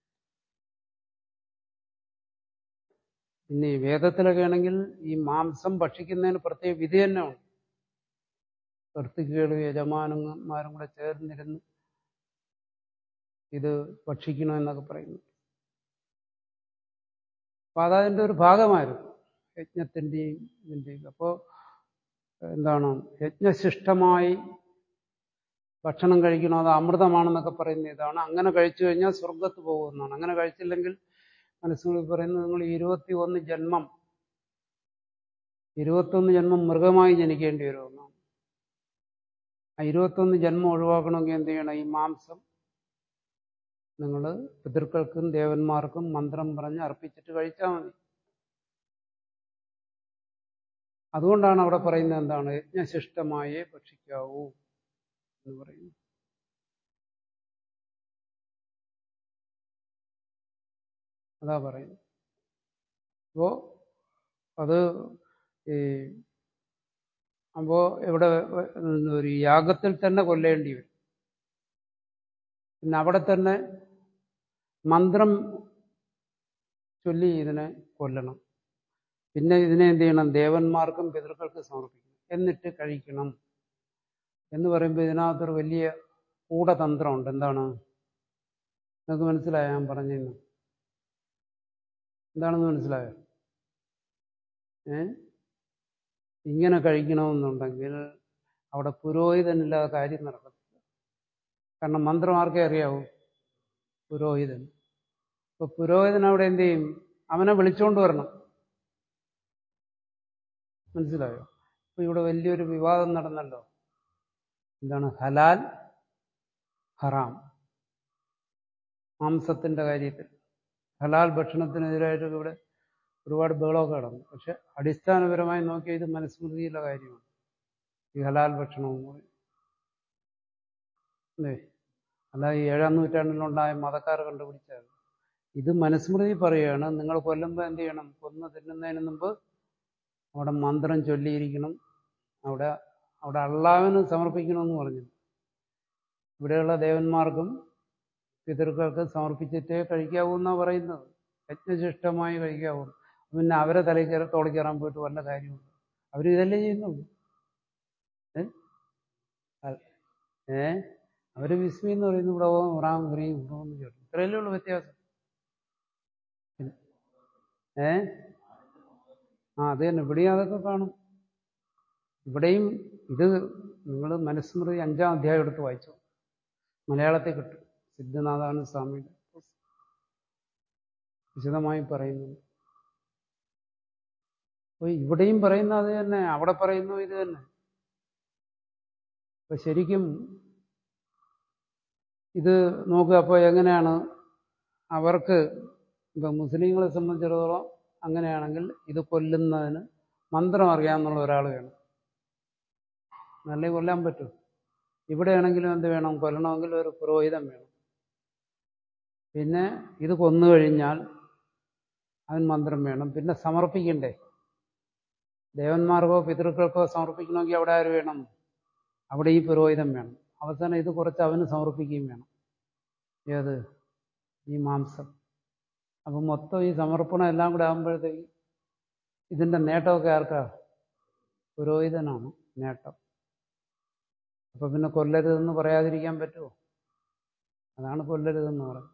പിന്നെ ഈ വേദത്തിലൊക്കെ ആണെങ്കിൽ ഈ മാംസം ഭക്ഷിക്കുന്നതിന് പ്രത്യേക വിധി തന്നെ ഉണ്ട് കർത്തികളും യജമാനന്മാരും കൂടെ ചേർന്നിരുന്ന് ഇത് ഭക്ഷിക്കണമെന്നൊക്കെ പറയുന്നു അപ്പൊ അതതിൻ്റെ ഒരു ഭാഗമായിരുന്നു യജ്ഞത്തിൻ്റെയും ഇതിൻ്റെയും അപ്പോൾ എന്താണ് യജ്ഞശിഷ്ടമായി ഭക്ഷണം കഴിക്കണോ അത് അമൃതമാണെന്നൊക്കെ പറയുന്ന ഇതാണ് അങ്ങനെ കഴിച്ചു കഴിഞ്ഞാൽ സ്വർഗത്ത് പോകുമെന്നാണ് അങ്ങനെ കഴിച്ചില്ലെങ്കിൽ മനസ്സിൽ പറയുന്നത് നിങ്ങൾ ഇരുപത്തി ഒന്ന് ജന്മം ഇരുപത്തൊന്ന് ജന്മം മൃഗമായി ജനിക്കേണ്ടി വരുമെന്നാണ് ആ ഇരുപത്തൊന്ന് ജന്മം ഒഴിവാക്കണമെങ്കിൽ എന്ത് ചെയ്യണം ഈ മാംസം നിങ്ങൾ പിതൃക്കൾക്കും ദേവന്മാർക്കും മന്ത്രം പറഞ്ഞ് അർപ്പിച്ചിട്ട് കഴിച്ചാൽ മതി അതുകൊണ്ടാണ് അവിടെ പറയുന്നത് എന്താണ് യജ്ഞശിഷ്ടമായേ ഭക്ഷിക്കാവൂ എന്ന് പറയുന്നു അതാ പറയുന്നത് അപ്പോ അത് ഈ അപ്പോ ഇവിടെ ഒരു യാഗത്തിൽ തന്നെ കൊല്ലേണ്ടി വരും പിന്നെ അവിടെ തന്നെ മന്ത്രം ചൊല്ലി ഇതിനെ കൊല്ലണം പിന്നെ ഇതിനെ എന്ത് ചെയ്യണം ദേവന്മാർക്കും പിതൃക്കൾക്ക് സമർപ്പിക്കണം എന്നിട്ട് കഴിക്കണം എന്ന് പറയുമ്പോൾ ഇതിനകത്തൊരു വലിയ കൂടതന്ത്രമുണ്ട് എന്താണ് നിങ്ങൾക്ക് മനസ്സിലായോ ഞാൻ പറഞ്ഞിരുന്നു എന്താണെന്ന് മനസ്സിലായോ ഏ ഇങ്ങനെ കഴിക്കണമെന്നുണ്ടെങ്കിൽ അവിടെ പുരോഹിതനില്ലാതെ കാര്യം നടക്കത്തില്ല കാരണം മന്ത്രം ആർക്കേ അറിയാവൂ പുരോഹിതൻ ഇപ്പൊ പുരോഹിതൻ അവിടെ എന്ത് ചെയ്യും അവനെ വിളിച്ചോണ്ട് വരണം മനസ്സിലായോ അപ്പൊ ഇവിടെ വലിയൊരു വിവാദം നടന്നല്ലോ എന്താണ് ഹലാൽ ഹറാം മാംസത്തിന്റെ കാര്യത്തിൽ ഹലാൽ ഭക്ഷണത്തിനെതിരായിട്ട് ഇവിടെ ഒരുപാട് ബഹളമൊക്കെ നടന്നു പക്ഷെ അടിസ്ഥാനപരമായി നോക്കിയാൽ ഇത് മനുസ്മൃതിയിലെ കാര്യമാണ് ഈ ഹലാൽ ഭക്ഷണവും കൂടി അല്ലേ അല്ല ഈ ഏഴാം നൂറ്റാണ്ടിലുണ്ടായ മതക്കാർ കണ്ടുപിടിച്ചത് ഇത് മനുസ്മൃതി പറയുകയാണ് നിങ്ങൾ കൊല്ലുമ്പോൾ എന്ത് ചെയ്യണം കൊന്ന് തിന്നുന്നതിന് മുമ്പ് അവിടെ മന്ത്രം ചൊല്ലിയിരിക്കണം അവിടെ അവിടെ അള്ളാവിന് സമർപ്പിക്കണമെന്ന് പറഞ്ഞു ഇവിടെയുള്ള ദേവന്മാർക്കും പിതൃക്കൾക്ക് സമർപ്പിച്ചിട്ടേ കഴിക്കാവൂ എന്നാണ് പറയുന്നത് യജ്ഞശിഷ്ടമായി കഴിക്കാവൂ പിന്നെ അവരെ തലയിൽ കയറി തോളി കയറാൻ പോയിട്ട് വല്ല കാര്യമുണ്ട് അവർ ഇതല്ലേ ചെയ്യുന്നുള്ളൂ ഏ അവര് വിസ്മി എന്ന് പറയുന്നു ഇവിടെ റാം ഹ്രീം എന്ന് കേട്ടു ഇത്രയല്ലേ ഉള്ളൂ വ്യത്യാസം ഏ ആ അത് തന്നെ ഇവിടെയും അതൊക്കെ കാണും ഇവിടെയും ഇത് നിങ്ങൾ മനുസ്മൃതി അഞ്ചാം അധ്യായം എടുത്ത് വായിച്ചു മലയാളത്തിൽ കിട്ടും സിദ്ധനാഥാനന്ദ സ്വാമിയുടെ വിശദമായി പറയുന്നു അപ്പൊ ഇവിടെയും പറയുന്ന അത് തന്നെ അവിടെ പറയുന്നു ഇത് തന്നെ അപ്പൊ ശരിക്കും ഇത് നോക്കുക അപ്പോൾ എങ്ങനെയാണ് അവർക്ക് ഇപ്പൊ മുസ്ലിങ്ങളെ സംബന്ധിച്ചിടത്തോളം അങ്ങനെയാണെങ്കിൽ ഇത് കൊല്ലുന്നതിന് മന്ത്രം അറിയാമെന്നുള്ള ഒരാൾ വേണം നല്ല കൊല്ലാൻ പറ്റും ഇവിടെയാണെങ്കിലും എന്ത് വേണം കൊല്ലണമെങ്കിൽ ഒരു പുരോഹിതൻ വേണം പിന്നെ ഇത് കൊന്നു കഴിഞ്ഞാൽ അതിന് മന്ത്രം വേണം പിന്നെ സമർപ്പിക്കണ്ടേ ദേവന്മാർക്കോ പിതൃക്കൾക്കോ സമർപ്പിക്കണമെങ്കിൽ അവിടെ ആര് വേണം അവിടെ ഈ പുരോഹിതൻ വേണം അവസാനം ഇത് കുറച്ച് അവന് സമർപ്പിക്കുകയും വേണം ഏത് ഈ മാംസം അപ്പം മൊത്തം ഈ സമർപ്പണം എല്ലാം കൂടെ ആകുമ്പോഴത്തേക്ക് ഇതിൻ്റെ നേട്ടമൊക്കെ ആർക്കാ പുരോഹിതനാണ് നേട്ടം അപ്പൊ പിന്നെ കൊല്ലരുതെന്ന് പറയാതിരിക്കാൻ പറ്റുമോ അതാണ് കൊല്ലരുതെന്ന് പറയുന്നത്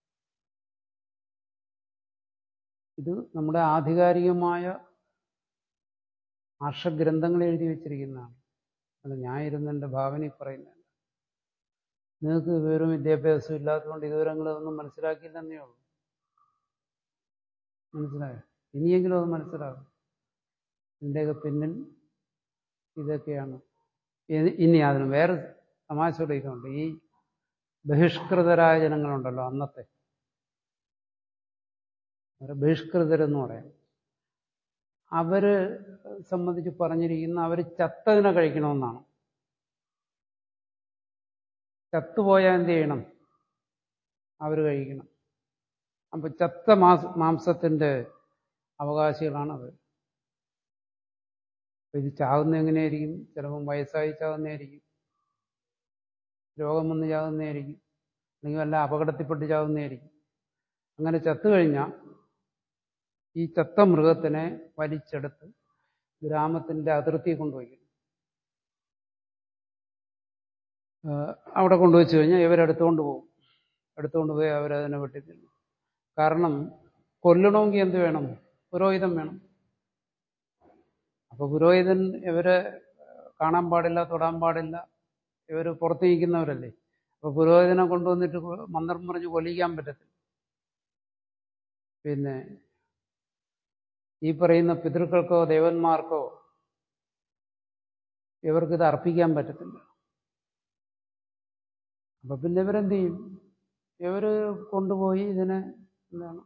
ഇത് നമ്മുടെ ആധികാരികമായ ആർഷഗ്രന്ഥങ്ങൾ എഴുതി വെച്ചിരിക്കുന്നതാണ് അത് ഞാൻ ഇരുന്നെൻ്റെ ഭാവനയിൽ പറയുന്നതല്ല നിങ്ങൾക്ക് വിവരവും വിദ്യാഭ്യാസവും ഇല്ലാത്തതുകൊണ്ട് ഇതുവരെ നിങ്ങളതൊന്നും മനസ്സിലാക്കിയില്ലെന്നേ ഉള്ളൂ മനസ്സിലായോ ഇനിയെങ്കിലും അത് മനസ്സിലാകും ഇതിൻ്റെയൊക്കെ പിന്നിൽ ഇതൊക്കെയാണ് ഇനി അതിന് വേറെ തമാശ ഇതുണ്ട് ഈ ബഹിഷ്കൃതരായ ജനങ്ങളുണ്ടല്ലോ അന്നത്തെ അവരെ ബഹിഷ്കൃതരെന്ന് പറയാം അവര് സംബന്ധിച്ച് പറഞ്ഞിരിക്കുന്ന അവർ ചത്തതിനെ കഴിക്കണമെന്നാണ് ചത്തുപോയാൽ എന്ത് ചെയ്യണം അവർ കഴിക്കണം അപ്പൊ ചത്ത മാംസ മാംസത്തിന്റെ അവകാശികളാണ് അവർ ഇത് ചാകുന്ന എങ്ങനെയായിരിക്കും ചിലപ്പം വയസ്സായി ചാകുന്നതായിരിക്കും രോഗം വന്ന് ചാകുന്നതായിരിക്കും അല്ലെങ്കിൽ വല്ല അപകടത്തിൽപ്പെട്ട് ചാകുന്നതായിരിക്കും അങ്ങനെ ചത്തു കഴിഞ്ഞാൽ ഈ ചത്ത മൃഗത്തിനെ വലിച്ചെടുത്ത് ഗ്രാമത്തിന്റെ അതിർത്തി കൊണ്ടുപോയി അവിടെ കൊണ്ടുവച്ച് കഴിഞ്ഞാൽ ഇവരെടുത്തുകൊണ്ട് പോകും എടുത്തുകൊണ്ട് പോയി അവരതിനെ വെട്ടിത്തിന്നു കാരണം കൊല്ലണമെങ്കിൽ എന്ത് വേണം പുരോഹിതൻ വേണം അപ്പൊ പുരോഹിതൻ ഇവരെ കാണാൻ പാടില്ല തൊടാൻ പാടില്ല ഇവർ പുറത്ത് നിൽക്കുന്നവരല്ലേ അപ്പൊ പുരോഹിതനെ കൊണ്ടുവന്നിട്ട് മന്ത്രം പറഞ്ഞ് കൊല്ലിക്കാൻ പറ്റത്തില്ല പിന്നെ ഈ പറയുന്ന പിതൃക്കൾക്കോ ദേവന്മാർക്കോ ഇവർക്കിത് അർപ്പിക്കാൻ പറ്റത്തില്ല അപ്പൊ പിന്നെ ഇവരെന്ത് ചെയ്യും ഇവര് കൊണ്ടുപോയി ഇതിനെ എന്താണ്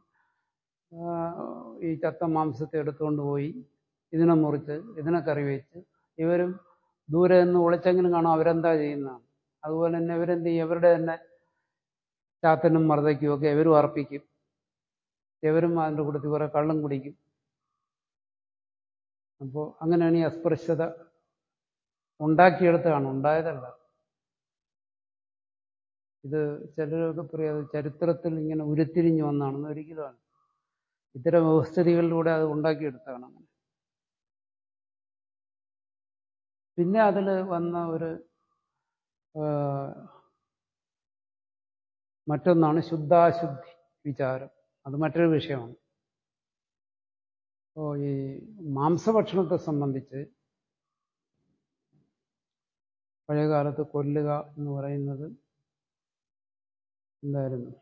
ഈ ചത്ത മാംസത്തെ എടുത്തുകൊണ്ട് പോയി ഇതിനെ മുറിച്ച് ഇതിനെ കറി വെച്ച് ഇവരും ദൂരെ നിന്ന് ഒളിച്ചെങ്കിലും കാണാം അവരെന്താ ചെയ്യുന്നതാണ് അതുപോലെ തന്നെ ഇവരെന്ത് ചെയ്യും ഇവരുടെ തന്നെ ചാത്തനും മർദ്ദയ്ക്കും ഒക്കെ ഇവരും അർപ്പിക്കും ഇവരും അതിൻ്റെ കൂട്ടത്തിൽ കുറെ കള്ളും കുടിക്കും അപ്പോൾ അങ്ങനെയാണ് ഈ അസ്പൃശ്യത ഉണ്ടാക്കിയെടുത്തതാണ് ഉണ്ടായതല്ല ഇത് ചിലരൊക്കെ പറയാം ചരിത്രത്തിൽ ഇങ്ങനെ ഉരുത്തിരിഞ്ഞു വന്നാണെന്ന് ഒരിക്കലുമാണ് ഇത്തരം വ്യവസ്ഥിതികളിലൂടെ അത് ഉണ്ടാക്കിയെടുത്താണ് അങ്ങനെ പിന്നെ അതിൽ വന്ന ഒരു മറ്റൊന്നാണ് ശുദ്ധാശുദ്ധി വിചാരം അത് മറ്റൊരു വിഷയമാണ് അപ്പോൾ ഈ മാംസഭക്ഷണത്തെ സംബന്ധിച്ച് പഴയകാലത്ത് കൊല്ലുക എന്ന് പറയുന്നത് എന്തായിരുന്നു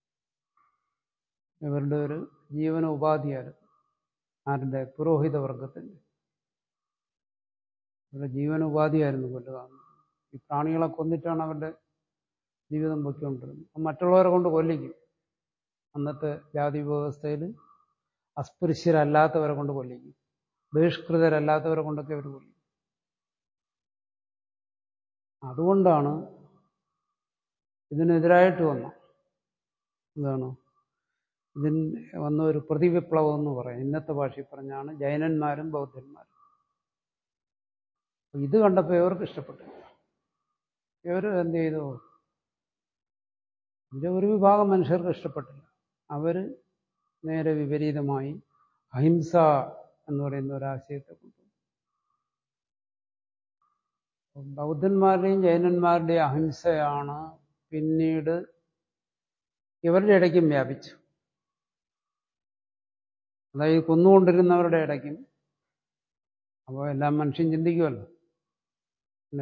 ഇവരുടെ ഒരു ജീവന ഉപാധിയായിരുന്നു ആരുടെ പുരോഹിത വർഗത്തിൻ്റെ അവരുടെ ജീവന ഉപാധിയായിരുന്നു കൊല്ലുക ഈ പ്രാണികളെ കൊന്നിട്ടാണ് അവരുടെ ജീവിതം പൊയ്ക്കൊണ്ടിരുന്നത് മറ്റുള്ളവരെ കൊണ്ട് കൊല്ലിക്കും അന്നത്തെ ജാതി വ്യവസ്ഥയിൽ അസ്പൃശ്യരല്ലാത്തവരെ കൊണ്ട് കൊല്ലിക്കും ബഹിഷ്കൃതരല്ലാത്തവരെ കൊണ്ടൊക്കെ അവർ കൊല്ലിക്കും അതുകൊണ്ടാണ് ഇതിനെതിരായിട്ട് വന്ന എന്താണ് ഇതിന് വന്ന ഒരു പ്രതിവിപ്ലവം എന്ന് പറയാം ഇന്നത്തെ ഭാഷയിൽ പറഞ്ഞാണ് ജൈനന്മാരും ബൗദ്ധന്മാരും ഇത് കണ്ടപ്പോൾ ഇവർക്ക് ഇഷ്ടപ്പെട്ടില്ല ഇവർ എന്ത് ചെയ്തു ഇതിലെ ഒരു വിഭാഗം മനുഷ്യർക്ക് ഇഷ്ടപ്പെട്ടില്ല അവർ നേരെ വിപരീതമായി അഹിംസ എന്ന് പറയുന്ന ഒരാശയത്തെ കൊണ്ടു ബൗദ്ധന്മാരുടെയും ജൈനന്മാരുടെയും അഹിംസയാണ് പിന്നീട് ഇവരുടെ ഇടയ്ക്കും വ്യാപിച്ചു അതായത് കൊന്നുകൊണ്ടിരുന്നവരുടെ ഇടയ്ക്കും അപ്പോൾ എല്ലാം മനുഷ്യൻ ചിന്തിക്കുമല്ലോ അല്ലേ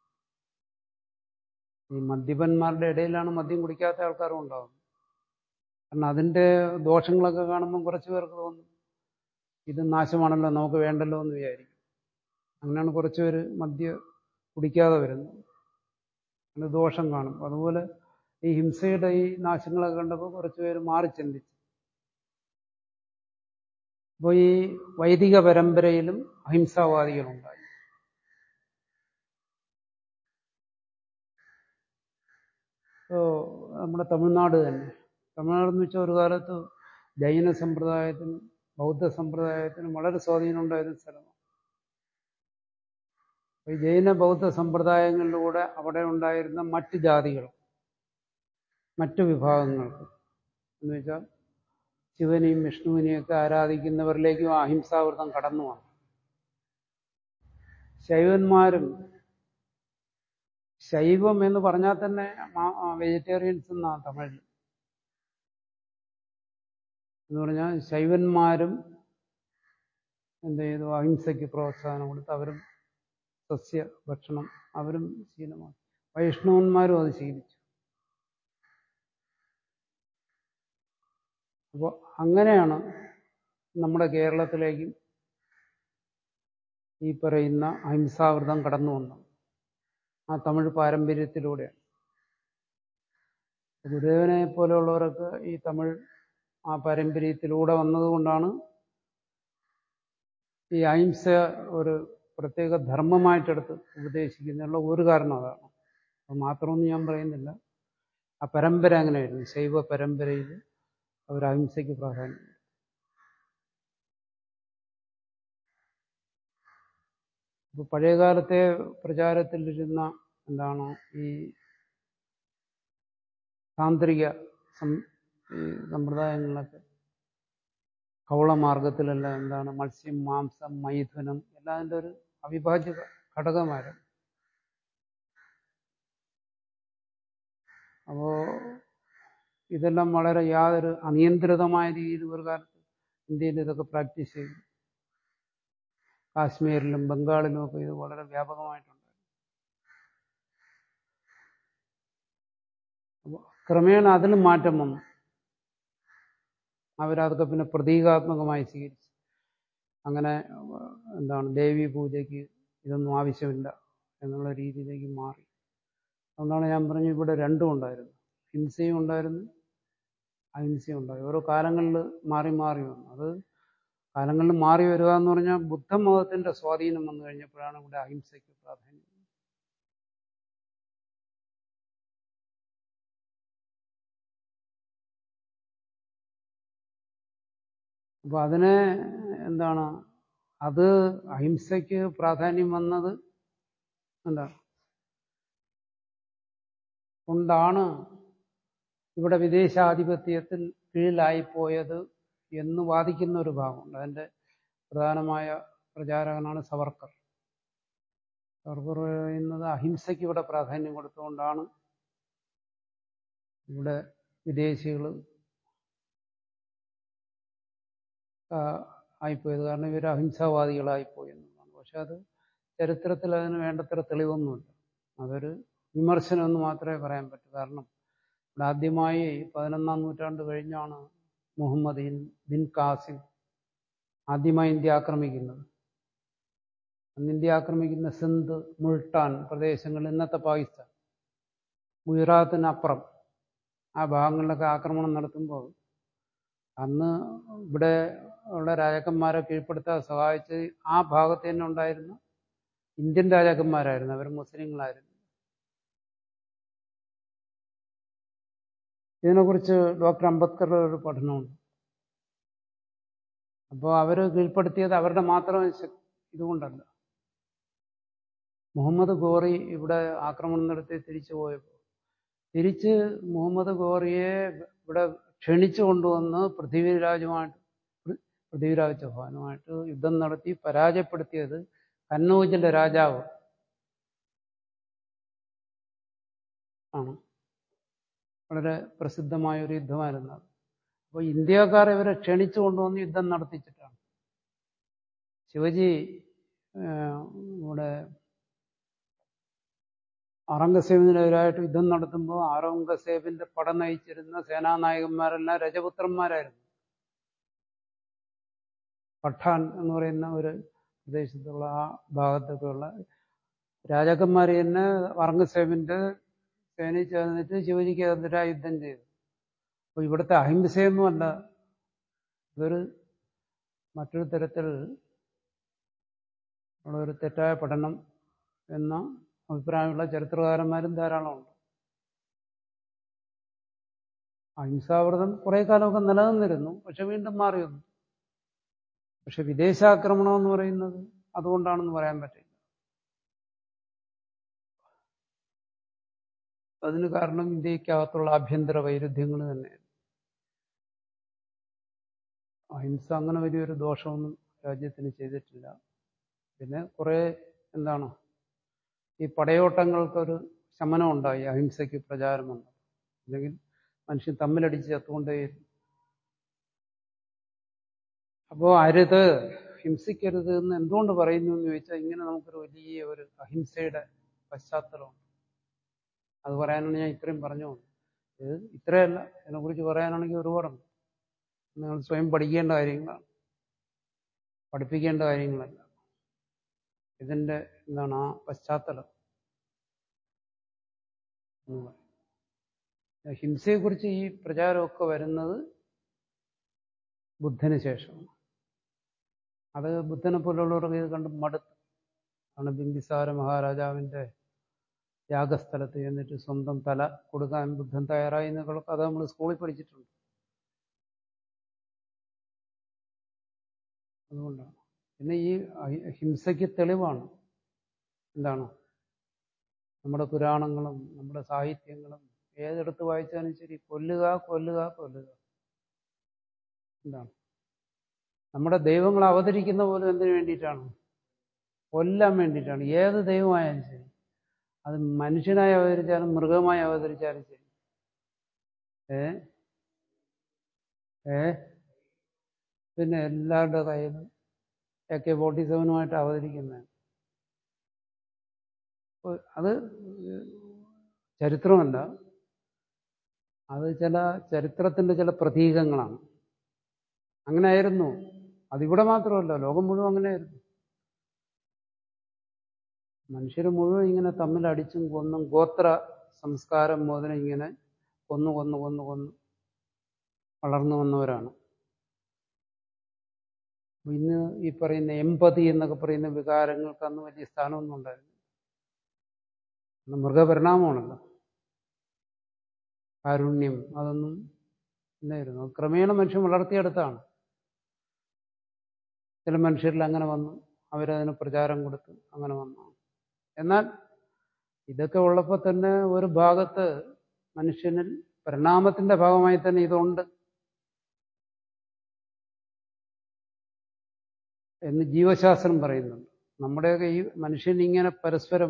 ഈ മദ്യപന്മാരുടെ ഇടയിലാണ് മദ്യം കുടിക്കാത്ത ആൾക്കാരും ഉണ്ടാകുന്നത് കാരണം അതിൻ്റെ ദോഷങ്ങളൊക്കെ കാണുമ്പം കുറച്ച് പേർക്ക് തോന്നും ഇത് നാശമാണല്ലോ നമുക്ക് വേണ്ടല്ലോ എന്ന് വിചാരിക്കും അങ്ങനെയാണ് കുറച്ച് പേര് മദ്യ കുടിക്കാതെ വരുന്നത് അതിന് ദോഷം കാണും അതുപോലെ ഈ ഹിംസയുടെ ഈ നാശങ്ങളൊക്കെ കണ്ടപ്പോൾ കുറച്ച് പേര് മാറി ചിന്തിച്ചു അപ്പോൾ ഈ വൈദിക പരമ്പരയിലും അഹിംസാവാദികളുണ്ടായി ഇപ്പോൾ നമ്മുടെ തമിഴ്നാട് തന്നെ തമിഴ്നാട് എന്ന് വെച്ചാൽ ഒരു കാലത്ത് ജൈന സമ്പ്രദായത്തിനും ബൗദ്ധ സമ്പ്രദായത്തിനും വളരെ സ്വാധീനം ഉണ്ടായിരുന്ന സ്ഥലമാണ് ഈ ജൈന ബൗദ്ധ സമ്പ്രദായങ്ങളിലൂടെ അവിടെ ഉണ്ടായിരുന്ന മറ്റ് ജാതികൾ മറ്റു വിഭാഗങ്ങൾക്ക് എന്ന് വെച്ചാൽ ശിവനെയും വിഷ്ണുവിനെയൊക്കെ ആരാധിക്കുന്നവരിലേക്കും അഹിംസാവൃതം കടന്നു വന്നു ശൈവന്മാരും ശൈവം എന്ന് പറഞ്ഞാൽ തന്നെ വെജിറ്റേറിയൻസ് എന്നാണ് തമിഴിൽ എന്ന് പറഞ്ഞാൽ ശൈവന്മാരും എന്ത് ചെയ്തു അഹിംസയ്ക്ക് പ്രോത്സാഹനം കൊടുത്ത് അവരും സസ്യ ഭക്ഷണം അവരും ശീലമാണ് വൈഷ്ണവന്മാരും അത് ശീലിച്ചു അപ്പോൾ അങ്ങനെയാണ് നമ്മുടെ കേരളത്തിലേക്കും ഈ പറയുന്ന അഹിംസാവൃതം കടന്നു വന്നത് ആ തമിഴ് പാരമ്പര്യത്തിലൂടെയാണ് ഗുരുദേവനെ പോലെയുള്ളവരൊക്കെ ഈ തമിഴ് ആ പാരമ്പര്യത്തിലൂടെ വന്നതുകൊണ്ടാണ് ഈ അഹിംസ ഒരു പ്രത്യേക ധർമ്മമായിട്ടെടുത്ത് ഉപദേശിക്കുന്നതിനുള്ള ഒരു കാരണം അതാണ് അത് മാത്രമൊന്നും ഞാൻ പറയുന്നില്ല ആ പരമ്പര അങ്ങനെയായിരുന്നു ശൈവ പരമ്പരയിൽ അവർ അഹിംസയ്ക്ക് പ്രാധാന്യം ഇപ്പോൾ പഴയകാലത്തെ പ്രചാരത്തിലിരുന്ന എന്താണ് ഈ താന്ത്രിക ഈ സമ്പ്രദായങ്ങളിലൊക്കെ കൗളമാർഗത്തിലെല്ലാം എന്താണ് മത്സ്യം മാംസം മൈഥുനം എല്ലാം അതിൻ്റെ ഒരു അവിഭാജ്യ ഘടകമായിരുന്നു അപ്പോൾ ഇതെല്ലാം വളരെ യാതൊരു അനിയന്ത്രിതമായ രീതിയിൽ ഒരു കാലത്ത് ഇന്ത്യയിൽ ഇതൊക്കെ പ്രാക്ടീസ് ചെയ്തു കാശ്മീരിലും ബംഗാളിലും ഒക്കെ ഇത് വളരെ വ്യാപകമായിട്ടുണ്ട് അപ്പോൾ ക്രമേണ അതിലും മാറ്റം വന്നു അവരതൊക്കെ പിന്നെ പ്രതീകാത്മകമായി സ്വീകരിച്ചു അങ്ങനെ എന്താണ് ദേവി പൂജയ്ക്ക് ഇതൊന്നും ആവശ്യമില്ല എന്നുള്ള രീതിയിലേക്ക് മാറി അതുകൊണ്ടാണ് ഞാൻ പറഞ്ഞു ഇവിടെ രണ്ടും ഉണ്ടായിരുന്നു ഹിംസയും ഉണ്ടായിരുന്നു അഹിംസയും ഉണ്ടായി ഓരോ കാലങ്ങളിൽ മാറി മാറി വന്നു അത് കാലങ്ങളിൽ മാറി വരിക എന്ന് പറഞ്ഞാൽ ബുദ്ധമതത്തിന്റെ സ്വാധീനം വന്നു കഴിഞ്ഞപ്പോഴാണ് ഇവിടെ അഹിംസയ്ക്ക് പ്രാധാന്യം അപ്പൊ അതിനെ എന്താണ് അത് അഹിംസയ്ക്ക് പ്രാധാന്യം വന്നത് എന്താണ് കൊണ്ടാണ് ഇവിടെ വിദേശാധിപത്യത്തിൽ കീഴിലായിപ്പോയത് എന്ന് വാദിക്കുന്ന ഒരു ഭാഗമുണ്ട് അതിൻ്റെ പ്രധാനമായ പ്രചാരകനാണ് സവർക്കർ സവർക്കർ പറയുന്നത് അഹിംസയ്ക്ക് ഇവിടെ പ്രാധാന്യം കൊടുത്തുകൊണ്ടാണ് ഇവിടെ വിദേശികൾ ആയിപ്പോയത് കാരണം ഇവർ അഹിംസാവാദികളായിപ്പോയി എന്നുള്ളതാണ് പക്ഷെ അത് ചരിത്രത്തിൽ അതിന് വേണ്ടത്ര തെളിവൊന്നുമില്ല അതൊരു വിമർശനം എന്ന് മാത്രമേ പറയാൻ പറ്റൂ കാരണം ഇവിടെ ആദ്യമായി പതിനൊന്നാം നൂറ്റാണ്ട് കഴിഞ്ഞാണ് മുഹമ്മദ് ബിൻ കാസിം ആദ്യമായി ഇന്ത്യ ആക്രമിക്കുന്നത് അന്ന് ഇന്ത്യ ആക്രമിക്കുന്ന സിന്ധ് മുൾട്ടാൻ പ്രദേശങ്ങൾ ഇന്നത്തെ പാകിസ്ഥാൻ ഗുജറാത്തിനപ്പുറം ആ ഭാഗങ്ങളിലൊക്കെ ആക്രമണം നടത്തുമ്പോൾ അന്ന് ഇവിടെ ഉള്ള രാജാക്കന്മാരെ കീഴ്പ്പെടുത്താൻ സഹായിച്ച് ആ ഭാഗത്ത് തന്നെ ഉണ്ടായിരുന്ന ഇന്ത്യൻ രാജാക്കന്മാരായിരുന്നു അവർ മുസ്ലിങ്ങളായിരുന്നു ഇതിനെക്കുറിച്ച് ഡോക്ടർ അംബേദ്കറുടെ ഒരു പഠനമുണ്ട് അപ്പോൾ അവർ കീഴ്പ്പെടുത്തിയത് അവരുടെ മാത്രം ഇതുകൊണ്ടല്ല മുഹമ്മദ് ഗോറി ഇവിടെ ആക്രമണം നടത്തി തിരിച്ചു പോയപ്പോൾ തിരിച്ച് മുഹമ്മദ് ഗോറിയെ ഇവിടെ ക്ഷണിച്ചു കൊണ്ടുവന്ന് പൃഥ്വിരാജുമായിട്ട് പൃഥ്വിരാജ് ചൗഹാനുമായിട്ട് യുദ്ധം നടത്തി പരാജയപ്പെടുത്തിയത് കന്നൗജിന്റെ രാജാവ് ആണ് വളരെ പ്രസിദ്ധമായ ഒരു യുദ്ധമായിരുന്നു അത് അപ്പോൾ ഇന്ത്യക്കാർ ഇവരെ ക്ഷണിച്ചു കൊണ്ടുവന്ന് യുദ്ധം നടത്തിച്ചിട്ടാണ് ശിവജി ഇവിടെ ഔറംഗസേബിനെതിരായിട്ട് യുദ്ധം നടത്തുമ്പോൾ ഔറംഗസേബിന്റെ പട നയിച്ചിരുന്ന സേനാനായകന്മാരെല്ലാം രജപുത്രന്മാരായിരുന്നു പഠാൻ എന്ന് പറയുന്ന ഒരു പ്രദേശത്തുള്ള ആ ഭാഗത്തൊക്കെയുള്ള രാജാക്കന്മാർ തന്നെ ഔറംഗസേബിന്റെ സേനയിൽ ചേർന്നിട്ട് ശിവജിക്കെതിരായി യുദ്ധം ചെയ്തു അപ്പോൾ ഇവിടുത്തെ അഹിംസയൊന്നുമല്ല ഇതൊരു മറ്റൊരു തരത്തിൽ ഉള്ള ഒരു തെറ്റായ പഠനം എന്ന അഭിപ്രായമുള്ള ചരിത്രകാരന്മാരും ധാരാളമുണ്ട് അഹിംസാവ്രതം കുറെ കാലമൊക്കെ നിലനിന്നിരുന്നു പക്ഷെ വീണ്ടും മാറി വന്നു പക്ഷെ വിദേശാക്രമണം എന്ന് പറയുന്നത് അതുകൊണ്ടാണെന്ന് പറയാൻ പറ്റില്ല അതിന് കാരണം ഇന്ത്യക്കകത്തുള്ള ആഭ്യന്തര വൈരുദ്ധ്യങ്ങൾ തന്നെയാണ് അഹിംസ അങ്ങനെ വലിയൊരു ദോഷമൊന്നും രാജ്യത്തിന് ചെയ്തിട്ടില്ല പിന്നെ കുറെ എന്താണ് ഈ പടയോട്ടങ്ങൾക്കൊരു ശമനം ഉണ്ടായി അഹിംസയ്ക്ക് പ്രചാരം വന്നു അല്ലെങ്കിൽ മനുഷ്യൻ തമ്മിലടിച്ച് ചത്തുകൊണ്ടേയിരുന്നു അപ്പോൾ അരുത് ഹിംസിക്കരുത് എന്ന് എന്തുകൊണ്ട് പറയുന്നു എന്ന് ചോദിച്ചാൽ ഇങ്ങനെ നമുക്കൊരു വലിയ ഒരു അഹിംസയുടെ പശ്ചാത്തലമുണ്ട് അത് പറയാനാണ് ഞാൻ ഇത്രയും പറഞ്ഞു ഇത് ഇത്രയല്ല ഇതിനെക്കുറിച്ച് പറയാനാണെങ്കിൽ ഒരുപാടുണ്ട് നിങ്ങൾ സ്വയം പഠിക്കേണ്ട കാര്യങ്ങളാണ് പഠിപ്പിക്കേണ്ട കാര്യങ്ങളല്ല ഇതിൻ്റെ എന്താണ് ആ പശ്ചാത്തലം ഹിംസയെക്കുറിച്ച് ഈ പ്രചാരമൊക്കെ വരുന്നത് ബുദ്ധന് ശേഷമാണ് അത് ബുദ്ധനെ പോലുള്ളവർക്ക് ഇത് കണ്ട് മടുത്തു ആണ് ബിംബിസാര മഹാരാജാവിൻ്റെ യാഗസ്ഥലത്ത് ചെന്നിട്ട് സ്വന്തം തല കൊടുക്കാൻ ബുദ്ധൻ തയ്യാറായി എന്നൊക്കെ കഥ നമ്മൾ സ്കൂളിൽ പഠിച്ചിട്ടുണ്ട് അതുകൊണ്ടാണ് പിന്നെ ഈ ഹിംസയ്ക്ക് തെളിവാണ് എന്താണ് നമ്മുടെ പുരാണങ്ങളും നമ്മുടെ സാഹിത്യങ്ങളും ഏതെടുത്ത് വായിച്ചാലും ശരി കൊല്ലുക കൊല്ലുക കൊല്ലുക എന്താണ് നമ്മുടെ ദൈവങ്ങൾ അവതരിക്കുന്ന പോലും എന്തിനു വേണ്ടിയിട്ടാണ് കൊല്ലാൻ വേണ്ടിയിട്ടാണ് ഏത് ദൈവമായാലും ശരി അത് മനുഷ്യനായി അവതരിച്ചാലും മൃഗമായി അവതരിച്ചാലും ശരി ഏ ഏ പിന്നെ എല്ലാവരുടെ കയ്യിലും എ കെ ഫോർട്ടി സെവനുമായിട്ട് അവതരിക്കുന്നത് അത് ചരിത്രമല്ല അത് ചില ചരിത്രത്തിന്റെ ചില പ്രതീകങ്ങളാണ് അങ്ങനെ ആയിരുന്നു അതിവിടെ മാത്രമല്ല ലോകം മുഴുവൻ അങ്ങനെയായിരുന്നു മനുഷ്യർ മുഴുവൻ ഇങ്ങനെ തമ്മിൽ അടിച്ചും കൊന്നും ഗോത്ര സംസ്കാരം മുതൽ ഇങ്ങനെ കൊന്നു കൊന്നു കൊന്നു കൊന്നു വളർന്നു വന്നവരാണ് ഇന്ന് ഈ പറയുന്ന എമ്പതി എന്നൊക്കെ പറയുന്ന വികാരങ്ങൾക്ക് അന്ന് വലിയ സ്ഥാനമൊന്നും ഉണ്ടായിരുന്നു അന്ന് മൃഗപരിണാമമാണല്ലോ കാരുണ്യം അതൊന്നും ഇല്ലായിരുന്നു ക്രമേണ മനുഷ്യൻ വളർത്തിയെടുത്താണ് ചില മനുഷ്യരിൽ അങ്ങനെ വന്നു അവരതിന് പ്രചാരം കൊടുത്ത് അങ്ങനെ വന്നു എന്നാൽ ഇതൊക്കെ ഉള്ളപ്പോൾ തന്നെ ഒരു ഭാഗത്ത് മനുഷ്യനിൽ പരിണാമത്തിന്റെ ഭാഗമായി തന്നെ ഇതുണ്ട് എന്ന് ജീവശാസ്ത്രം പറയുന്നുണ്ട് നമ്മുടെയൊക്കെ ഈ മനുഷ്യൻ ഇങ്ങനെ പരസ്പരം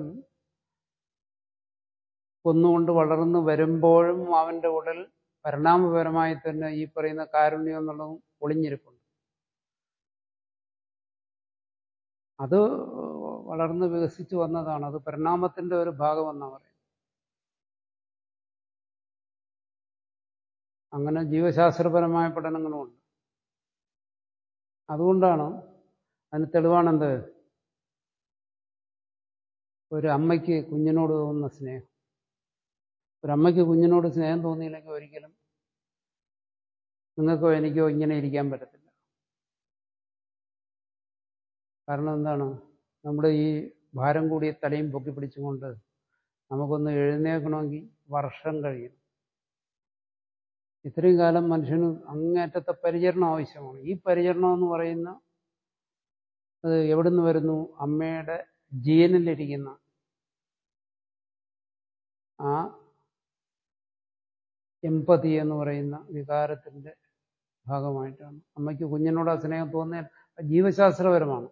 കൊന്നുകൊണ്ട് വളർന്നു വരുമ്പോഴും അവന്റെ ഉടൽ പരിണാമപരമായി തന്നെ ഈ പറയുന്ന കാരുണ്യം എന്നുള്ളതും ഒളിഞ്ഞിരിപ്പുണ്ട് അത് വളർന്ന് വികസിച്ചു വന്നതാണ് അത് പരിണാമത്തിന്റെ ഒരു ഭാഗമെന്നാണ് പറയുന്നത് അങ്ങനെ ജീവശാസ്ത്രപരമായ പഠനങ്ങളുമുണ്ട് അതുകൊണ്ടാണ് അതിന് തെളിവാണെന്ത് ഒരു അമ്മയ്ക്ക് കുഞ്ഞിനോട് തോന്നുന്ന സ്നേഹം ഒരു അമ്മയ്ക്ക് കുഞ്ഞിനോട് സ്നേഹം തോന്നിയില്ലെങ്കിൽ ഒരിക്കലും നിങ്ങൾക്കോ എനിക്കോ ഇങ്ങനെ ഇരിക്കാൻ പറ്റത്തില്ല കാരണം എന്താണ് നമ്മുടെ ഈ ഭാരം കൂടിയ തലയും പൊക്കി പിടിച്ചുകൊണ്ട് നമുക്കൊന്ന് എഴുന്നേൽക്കണമെങ്കിൽ വർഷം കഴിയും ഇത്രയും കാലം മനുഷ്യന് അങ്ങേറ്റത്തെ പരിചരണം ആവശ്യമാണ് ഈ പരിചരണം എന്ന് പറയുന്ന അത് എവിടുന്ന് വരുന്നു അമ്മയുടെ ജീനിലിരിക്കുന്ന ആ എമ്പതി എന്ന് പറയുന്ന വികാരത്തിന്റെ ഭാഗമായിട്ടാണ് അമ്മയ്ക്ക് കുഞ്ഞിനോട് ആ സ്നേഹം തോന്നിയാൽ ജീവശാസ്ത്രപരമാണ്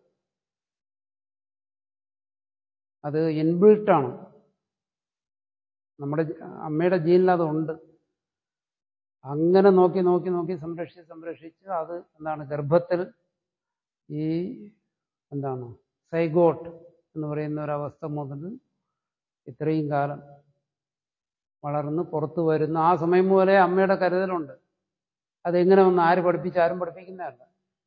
അത് ഇൻബിൾട്ടാണ് നമ്മുടെ അമ്മയുടെ ജീനിൽ അതുണ്ട് അങ്ങനെ നോക്കി നോക്കി നോക്കി സംരക്ഷിച്ച് സംരക്ഷിച്ച് അത് എന്താണ് ഗർഭത്തിൽ ഈ എന്താണ് സൈഗോട്ട് എന്ന് പറയുന്ന ഒരവസ്ഥ മുതൽ ഇത്രയും കാലം വളർന്ന് പുറത്തു വരുന്ന ആ സമയം പോലെ അമ്മയുടെ കരുതലുണ്ട് അതെങ്ങനെ വന്ന് ആര് പഠിപ്പിച്ച് ആരും പഠിപ്പിക്കുന്നതല്ല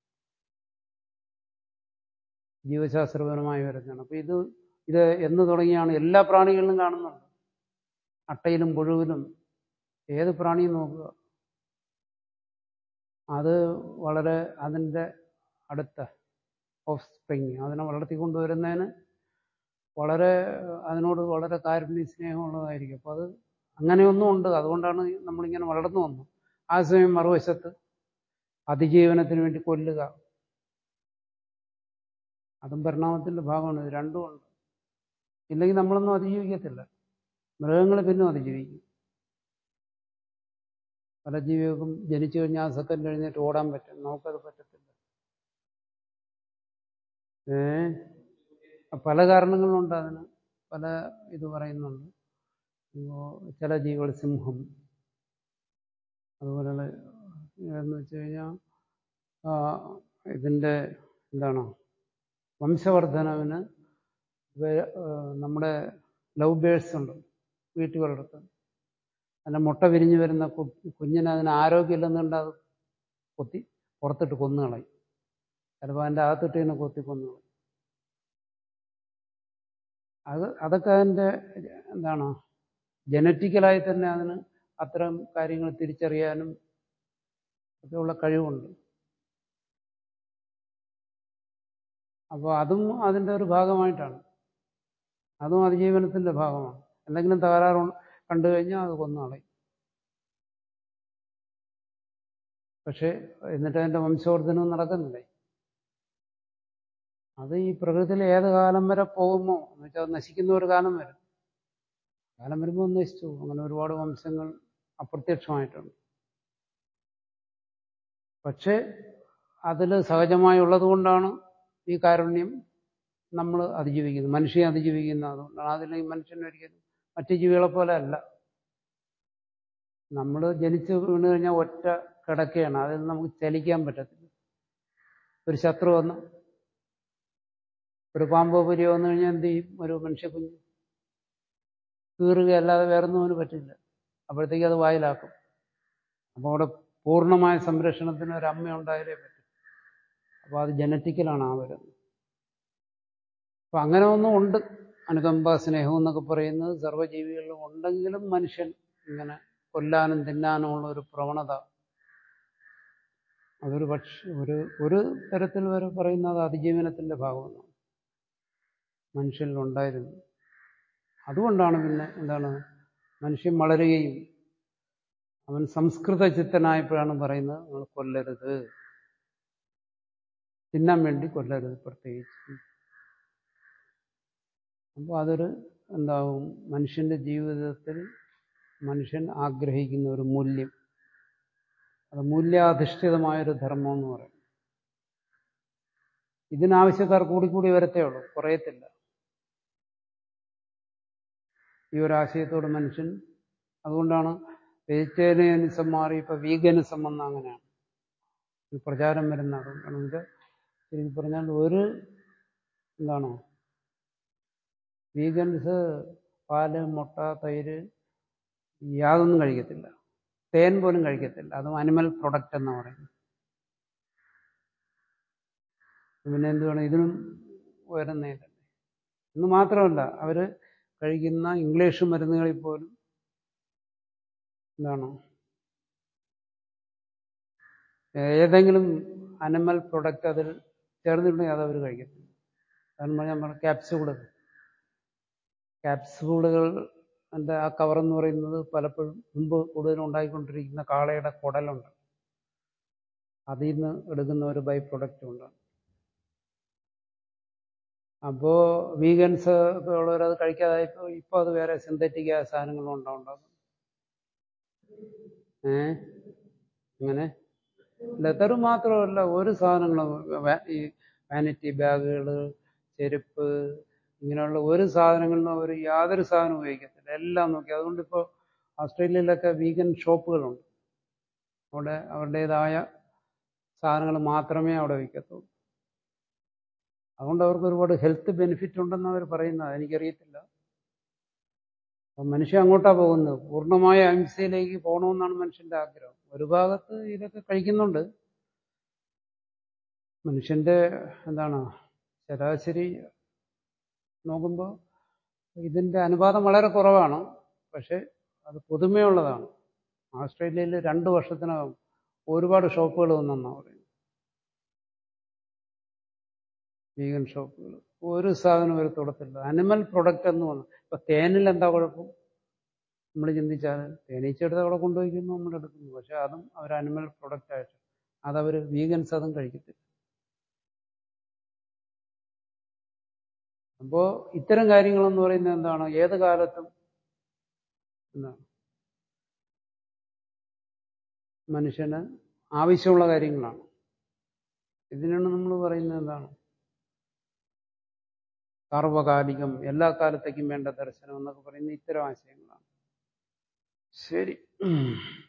ജീവശാസ്ത്രപരമായി വരുന്നതാണ് അപ്പൊ ഇത് ഇത് എന്ന് തുടങ്ങിയാണ് എല്ലാ പ്രാണികളിലും കാണുന്നുണ്ട് അട്ടയിലും പുഴുവിലും ഏത് പ്രാണിയും നോക്കുക അത് വളരെ അതിൻ്റെ അടുത്ത ഓഫ് സ്പ്രിങ് അതിനെ വളർത്തിക്കൊണ്ടുവരുന്നതിന് വളരെ അതിനോട് വളരെ കാരുണ്യ സ്നേഹമുള്ളതായിരിക്കും അപ്പോൾ അത് അങ്ങനെയൊന്നും ഉണ്ട് അതുകൊണ്ടാണ് നമ്മളിങ്ങനെ വളർന്നു വന്നു ആ സമയം മറുവശത്ത് അതിജീവനത്തിന് വേണ്ടി കൊല്ലുക അതും പരിണാമത്തിന്റെ ഭാഗമാണ് ഇത് രണ്ടും ഉണ്ട് ഇല്ലെങ്കിൽ നമ്മളൊന്നും അതിജീവിക്കത്തില്ല മൃഗങ്ങൾ പിന്നും അതിജീവിക്കും പല ജീവികൾക്കും ജനിച്ചു കഴിഞ്ഞാൽ ആ സെക്കൻഡ് എഴുന്നേറ്റ് ഓടാൻ പറ്റും നമുക്കത് പറ്റത്തില്ല ഏ പല കാരണങ്ങളുണ്ട് അതിന് പല ഇത് പറയുന്നുണ്ട് ചില ജീവികൾ സിംഹം അതുപോലെയുള്ള എന്ന് വെച്ച് കഴിഞ്ഞാൽ ഇതിൻ്റെ എന്താണ് വംശവർദ്ധനവിന് നമ്മുടെ ലവ് ബേഴ്സ് ഉണ്ട് വീട്ടിൽ വളർത്തുന്നത് അതിൻ്റെ മുട്ട വിരിഞ്ഞു വരുന്ന കുഞ്ഞിന് അതിന് ആരോഗ്യമില്ലെന്നുണ്ട് അത് കൊത്തി പുറത്തിട്ട് കൊന്നുകളയും ചിലപ്പോൾ അതിൻ്റെ അകത്തിട്ട് തന്നെ കൊത്തി കൊന്നുകളയും അത് അതൊക്കെ അതിൻ്റെ എന്താണ് ജനറ്റിക്കലായി തന്നെ അതിന് അത്തരം കാര്യങ്ങൾ തിരിച്ചറിയാനും ഒക്കെയുള്ള കഴിവുണ്ട് അപ്പോൾ അതും അതിൻ്റെ ഒരു ഭാഗമായിട്ടാണ് അതും അതിജീവനത്തിൻ്റെ ഭാഗമാണ് എന്തെങ്കിലും തകരാറ് കണ്ടു കഴിഞ്ഞാൽ അത് കൊന്നുകളയും പക്ഷെ എന്നിട്ട് അതിൻ്റെ വംശവർദ്ധനവും നടക്കുന്നില്ലേ അത് ഈ പ്രകൃതിയിൽ ഏത് കാലം വരെ പോകുമോ എന്ന് വെച്ചാൽ അത് നശിക്കുന്ന ഒരു കാലം വരും കാലം വരുമ്പോൾ നശിച്ചു അങ്ങനെ ഒരുപാട് വംശങ്ങൾ അപ്രത്യക്ഷമായിട്ടുണ്ട് പക്ഷേ അതിൽ സഹജമായി ഉള്ളത് കൊണ്ടാണ് ഈ കാരുണ്യം നമ്മൾ അതിജീവിക്കുന്നത് മനുഷ്യനെ അതിജീവിക്കുന്നത് അതുകൊണ്ടാണ് അതിൽ മനുഷ്യനൊരിക്കലും മറ്റു ജീവികളെ പോലെ അല്ല നമ്മൾ ജനിച്ച് വീണ് കഴിഞ്ഞാൽ ഒറ്റ കിടക്കുകയാണ് അതിൽ നമുക്ക് ചലിക്കാൻ പറ്റത്തില്ല ഒരു ശത്രു വന്ന് ഒരു പാമ്പോ പുലിയോ വന്നു കഴിഞ്ഞാൽ എന്ത് ചെയ്യും ഒരു മനുഷ്യക്കുഞ്ഞ് കീറുകയല്ലാതെ വേറൊന്നും അവന് പറ്റില്ല അപ്പോഴത്തേക്ക് അത് വായിലാക്കും അപ്പോൾ അവിടെ പൂർണ്ണമായ സംരക്ഷണത്തിന് ഒരു അമ്മ ഉണ്ടായാലേ പറ്റും അപ്പോൾ അത് ജനറ്റിക്കലാണ് ആ വരുന്നത് അപ്പം അങ്ങനെ ഒന്നും ഉണ്ട് അനുകമ്പ സ്നേഹം എന്നൊക്കെ പറയുന്നത് സർവ്വജീവികളിലും ഉണ്ടെങ്കിലും മനുഷ്യൻ ഇങ്ങനെ കൊല്ലാനും തിന്നാനും ഉള്ള ഒരു പ്രവണത അതൊരു പക്ഷ ഒരു ഒരു തരത്തിൽ വരെ പറയുന്നത് അതിജീവനത്തിന്റെ ഭാഗമെന്നാണ് മനുഷ്യനിൽ ഉണ്ടായിരുന്നു അതുകൊണ്ടാണ് പിന്നെ എന്താണ് മനുഷ്യൻ വളരുകയും അവൻ സംസ്കൃത ചിത്തനായപ്പോഴാണ് പറയുന്നത് നിങ്ങൾ കൊല്ലരുത് തിന്നാൻ വേണ്ടി കൊല്ലരുത് പ്രത്യേകിച്ച് അപ്പോൾ അതൊരു എന്താവും മനുഷ്യന്റെ ജീവിതത്തിൽ മനുഷ്യൻ ആഗ്രഹിക്കുന്ന ഒരു മൂല്യം അത് മൂല്യാധിഷ്ഠിതമായൊരു ധർമ്മം എന്ന് പറയും ഇതിനാവശ്യക്കാർ കൂടിക്കൂടി വരത്തേ ഉള്ളൂ കുറയത്തില്ല ഈ ഒരു ആശയത്തോട് മനുഷ്യൻ അതുകൊണ്ടാണ് വെജിറ്റേറിയനിസം മാറി ഇപ്പൊ വീഗനിസം വന്ന അങ്ങനെയാണ് ഈ പ്രചാരം വരുന്ന അതുകൊണ്ടാണ് ഇത് ശരിക്കും പറഞ്ഞാൽ ഒരു എന്താണോ വീഗൻസ് പാല് മുട്ട തൈര് യാതൊന്നും കഴിക്കത്തില്ല തേൻ പോലും കഴിക്കത്തില്ല അതും അനിമൽ പ്രൊഡക്റ്റ് എന്ന് പറയുന്നത് പിന്നെ എന്തുവാണ് ഇതിനും ഉയരുന്നതല്ലേ എന്ന് മാത്രമല്ല അവര് കഴിക്കുന്ന ഇംഗ്ലീഷ് മരുന്നുകളിൽ പോലും എന്താണ് ഏതെങ്കിലും അനിമൽ പ്രൊഡക്റ്റ് അതിൽ ചേർന്നിട്ടുണ്ടെങ്കിൽ അത് അവർ കഴിക്കത്തില്ല കാരണം ഞാൻ പറഞ്ഞ ക്യാപ്സ്യൂളുകൾ ക്യാപ്സ്യൂളുകൾ എൻ്റെ ആ കവർ എന്ന് പറയുന്നത് പലപ്പോഴും മുമ്പ് കൂടുതലും ഉണ്ടായിക്കൊണ്ടിരിക്കുന്ന കാളയുടെ കുടലുണ്ട് അതിൽ നിന്ന് എടുക്കുന്ന ഒരു ബൈ പ്രൊഡക്റ്റും ഉണ്ട് അപ്പോൾ വീഗൻസ് ഒക്കെ ഉള്ളവർ അത് കഴിക്കാതായപ്പോൾ ഇപ്പോൾ അത് വേറെ സിന്തറ്റിക് ആയ സാധനങ്ങളും ഉണ്ടാവും ഏ അങ്ങനെ ലെതർ മാത്രമല്ല ഒരു സാധനങ്ങളും ഈ വാനിറ്റി ബാഗുകൾ ചെരുപ്പ് ഇങ്ങനെയുള്ള ഒരു സാധനങ്ങളിലും അവർ യാതൊരു സാധനം ഉപയോഗിക്കത്തില്ല എല്ലാം നോക്കി അതുകൊണ്ട് ഇപ്പോൾ ഓസ്ട്രേലിയയിലൊക്കെ വീഗൻ ഷോപ്പുകളുണ്ട് അവിടെ അവരുടേതായ സാധനങ്ങൾ മാത്രമേ അവിടെ വിൽക്കത്തുള്ളൂ അതുകൊണ്ട് അവർക്ക് ഒരുപാട് ഹെൽത്ത് ബെനിഫിറ്റ് ഉണ്ടെന്ന് അവർ പറയുന്നത് എനിക്കറിയത്തില്ല അപ്പം മനുഷ്യൻ അങ്ങോട്ടാണ് പോകുന്നത് പൂർണ്ണമായ അഹിംസയിലേക്ക് പോകണമെന്നാണ് മനുഷ്യന്റെ ആഗ്രഹം ഒരു ഭാഗത്ത് ഇതൊക്കെ കഴിക്കുന്നുണ്ട് മനുഷ്യന്റെ എന്താണ് ശരാശരി നോക്കുമ്പോൾ ഇതിന്റെ അനുപാതം വളരെ കുറവാണ് പക്ഷെ അത് പുതുമയുള്ളതാണ് ഓസ്ട്രേലിയയിൽ രണ്ട് വർഷത്തിനകം ഒരുപാട് ഷോപ്പുകൾ വന്നെന്നാണ് പറയുന്നത് വീഗൻ ഷോപ്പുകൾ ഒരു സാധനം ഒരു തുടത്തില്ല അനിമൽ പ്രൊഡക്റ്റ് എന്ന് പറഞ്ഞു ഇപ്പൊ തേനിൽ എന്താ കുഴപ്പം നമ്മൾ ചിന്തിച്ചാൽ തേനീച്ചയെടുത്ത് അവിടെ കൊണ്ടുപോയിക്കുന്നു നമ്മൾ എടുക്കുന്നു പക്ഷെ അതും അവർ അനിമൽ പ്രൊഡക്റ്റ് ആയിട്ട് അതവർ വീഗൻസ് അതും കഴിക്കത്തില്ല അപ്പോ ഇത്തരം കാര്യങ്ങളെന്ന് പറയുന്നത് എന്താണ് ഏത് കാലത്തും എന്താണ് മനുഷ്യന് ആവശ്യമുള്ള കാര്യങ്ങളാണ് ഇതിനാണ് നമ്മൾ പറയുന്നത് എന്താണ് സാർവകാലികം എല്ലാ കാലത്തേക്കും വേണ്ട ദർശനം എന്നൊക്കെ പറയുന്ന ഇത്തരം ആശയങ്ങളാണ് ശരി